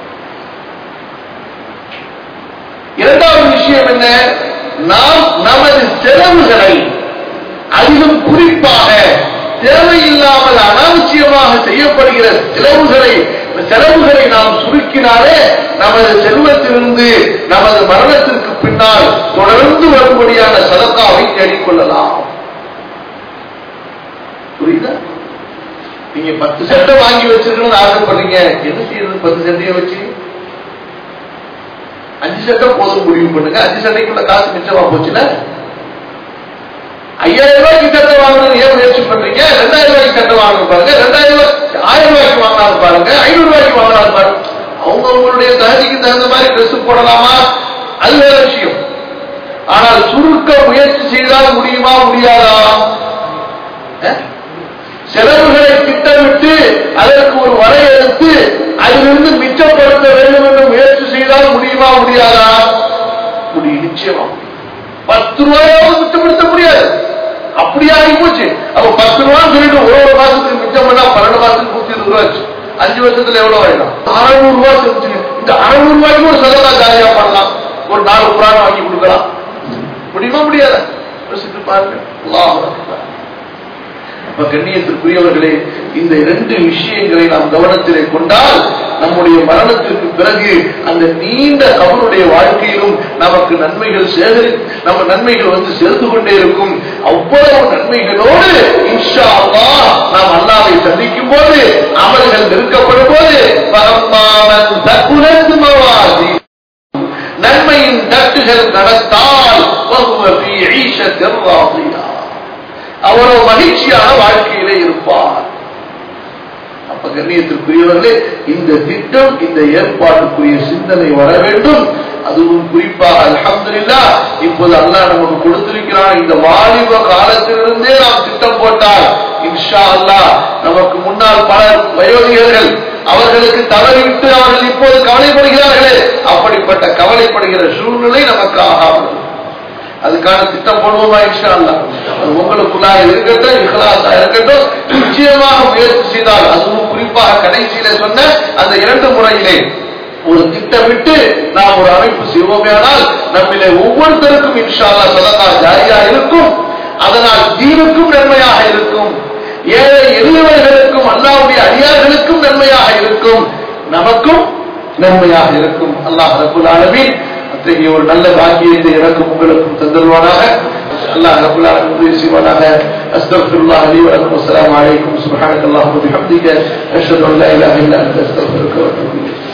இரண்டாவது விஷயம் என்ன நாம் நமது செலவுகளை அதிலும் குறிப்பாக தேவையில்லாமல் அனாவசியமாக செய்யப்படுகிற செலவுகளை செலவுகளை நாம் சுருக்கினாலே நமது செல்வத்திலிருந்து நமது மரணத்திற்கு பின்னால் தொடர்ந்து வரும்படியான சதக்காவை தேடிக்கொள்ளலாம் புரியுதா நீங்க பத்து சட்டை வாங்கி வச்சிருக்கணும்னு ஆசைப்படுறீங்க என்ன செய்யறது பத்து சட்டையை வச்சு அஞ்சு சட்டம் போதும் முடிவு பண்ணுங்க அஞ்சு சட்டைக்குள்ள காசு மிச்சமா போச்சுல ஐயாயிரம் ரூபாய்க்கு சட்டை வாங்கணும் ஏன் முயற்சி பண்றீங்க ரெண்டாயிரம் ரூபாய்க்கு சட்டை வாங்கணும் பாருங்க ரெண்டாயிரம் ரூபாய் ஆயிரம் ரூபாய்க்கு வாங்கலாம் பாருங்க ஐநூறு ரூபாய்க்கு வாங்கலாம் பாருங்க அவங்க அவங்களுடைய தகுதிக்கு தகுந்த மாதிரி ட்ரெஸ் போடலாமா அது வேற விஷயம் ஆனால் சுருக்க முயற்சி செய்தால் முடியுமா முடியாதா அஹ்? செலவுகளை திட்டமிட்டு அதற்கு ஒரு வரையறுத்து அதிலிருந்து மிச்சப்படுத்த வேண்டும் என்று முயற்சி செய்தால் முடியுமா முடியாதா முடியும் நிச்சயமா முடியும். பத்து ரூபாயாவது மிச்சப்படுத்த முடியாது அப்படியே ஆகி போச்சு அப்ப பத்து ரூபாய் சொல்லிட்டு ஒரு ஒரு மாசத்துக்கு மிச்சம் பண்ணா பன்னெண்டு மாசத்துக்கு நூத்தி இருபது ரூபாய் ஆச்சு. அஞ்சு வருஷத்துல எவ்வளவு ஆயிடும் அறுநூறு ரூபாய் செலுத்துங்க இந்த அறுநூறு ரூபாய்க்கு ஒரு சதவா ஜாலியா பண்ணலாம் ஒரு நாலு புறான் வாங்கி கொடுக்கலாம் முடியுமா முடியாத யோசித்து பாருங்க அல்லாஹ் அக்பர். அப்ப கண்ணியத்திற்குரியவர்களே இந்த இரண்டு விஷயங்களை நாம் கவனத்திலே கொண்டால் நம்முடைய மரணத்திற்கு பிறகு அந்த நீண்ட கபருடைய வாழ்க்கையிலும் நமக்கு நன்மைகள் சேகரி நம்ம நன்மைகள் வந்து சேர்ந்து கொண்டே இருக்கும் அவ்வளவு நன்மைகளோடு இன்ஷா அல்லாஹ் நாம் அல்லாவை சந்திக்கும் போது அமல்கள் நிறுக்கப்படும் போது பரமாவன் தக்குலந்து மவாதி நன்மையின் தட்டுகள் நடத்தால் وهو في عيشة راضية அவரோ மகிழ்ச்சியான வாழ்க்கையிலே இருப்பார் அப்ப கண்ணியத்திற்குரியவர்களே இந்த திட்டம் இந்த ஏற்பாட்டுக்குரிய சிந்தனை வர வேண்டும் அதுவும் குறிப்பாக அல்ஹம்துலில்லாஹ் இப்போது அல்லாஹ் நமக்கு கொடுத்திருக்கிறான் இந்த வாலிப காலத்திலிருந்தே நாம் திட்டம் போட்டால் இன்ஷா அல்லாஹ் நமக்கு முன்னால் பல வயோதிகர்கள் அவர்களுக்கு தவறிவிட்டு அவர்கள் இப்போது கவலைப்படுகிறார்களே அப்படிப்பட்ட கவலைப்படுகிற சூழ்நிலை நமக்கு ஆகாமல் அதுக்கான திட்டம் போடுவோமா இன்ஷா அல்லாஹ் அது உங்களுக்குள்ளாக இருக்கட்டும் இஹ்லாஸா இருக்கட்டும் நிச்சயமாக முயற்சி செய்தால் அதுவும் குறிப்பாக கடைசியிலே சொன்ன அந்த இரண்டு முறையிலே ஒரு திட்டமிட்டு நாம் ஒரு அமைப்பு செய்வோமேயானால் நம்மிலே ஒவ்வொருத்தருக்கும் இன்ஷா அல்லாஹ் சதகா ஜாரியா இருக்கும் அதனால் தீனுக்கும் நன்மையாக இருக்கும் ஏழை எளியவர்களுக்கும் அல்லாவுடைய அடியார்களுக்கும் நன்மையாக இருக்கும் நமக்கும் நன்மையாக இருக்கும் அல்லாஹ் ரபுல் ஆலமீன் அத்தகைய ஒரு நல்ல பாக்கியத்தை எனக்கும் உங்களுக்கும் தந்தருவானாக அல்லாஹ் ரபுல் ஆலமீன் உதவி செய்வானாக அஸ்தக்ஃபிருல்லாஹ் லி வ லக்கும் அஸ்ஸலாமு அலைக்கும் சுப்ஹானக்கல்லாஹு வ பிஹம்திக அஷ்ஹது அன் லா இலாஹா இல்லா அன்த அஸ்தக்ஃபிருக்க வ அத்தூபு இலைக்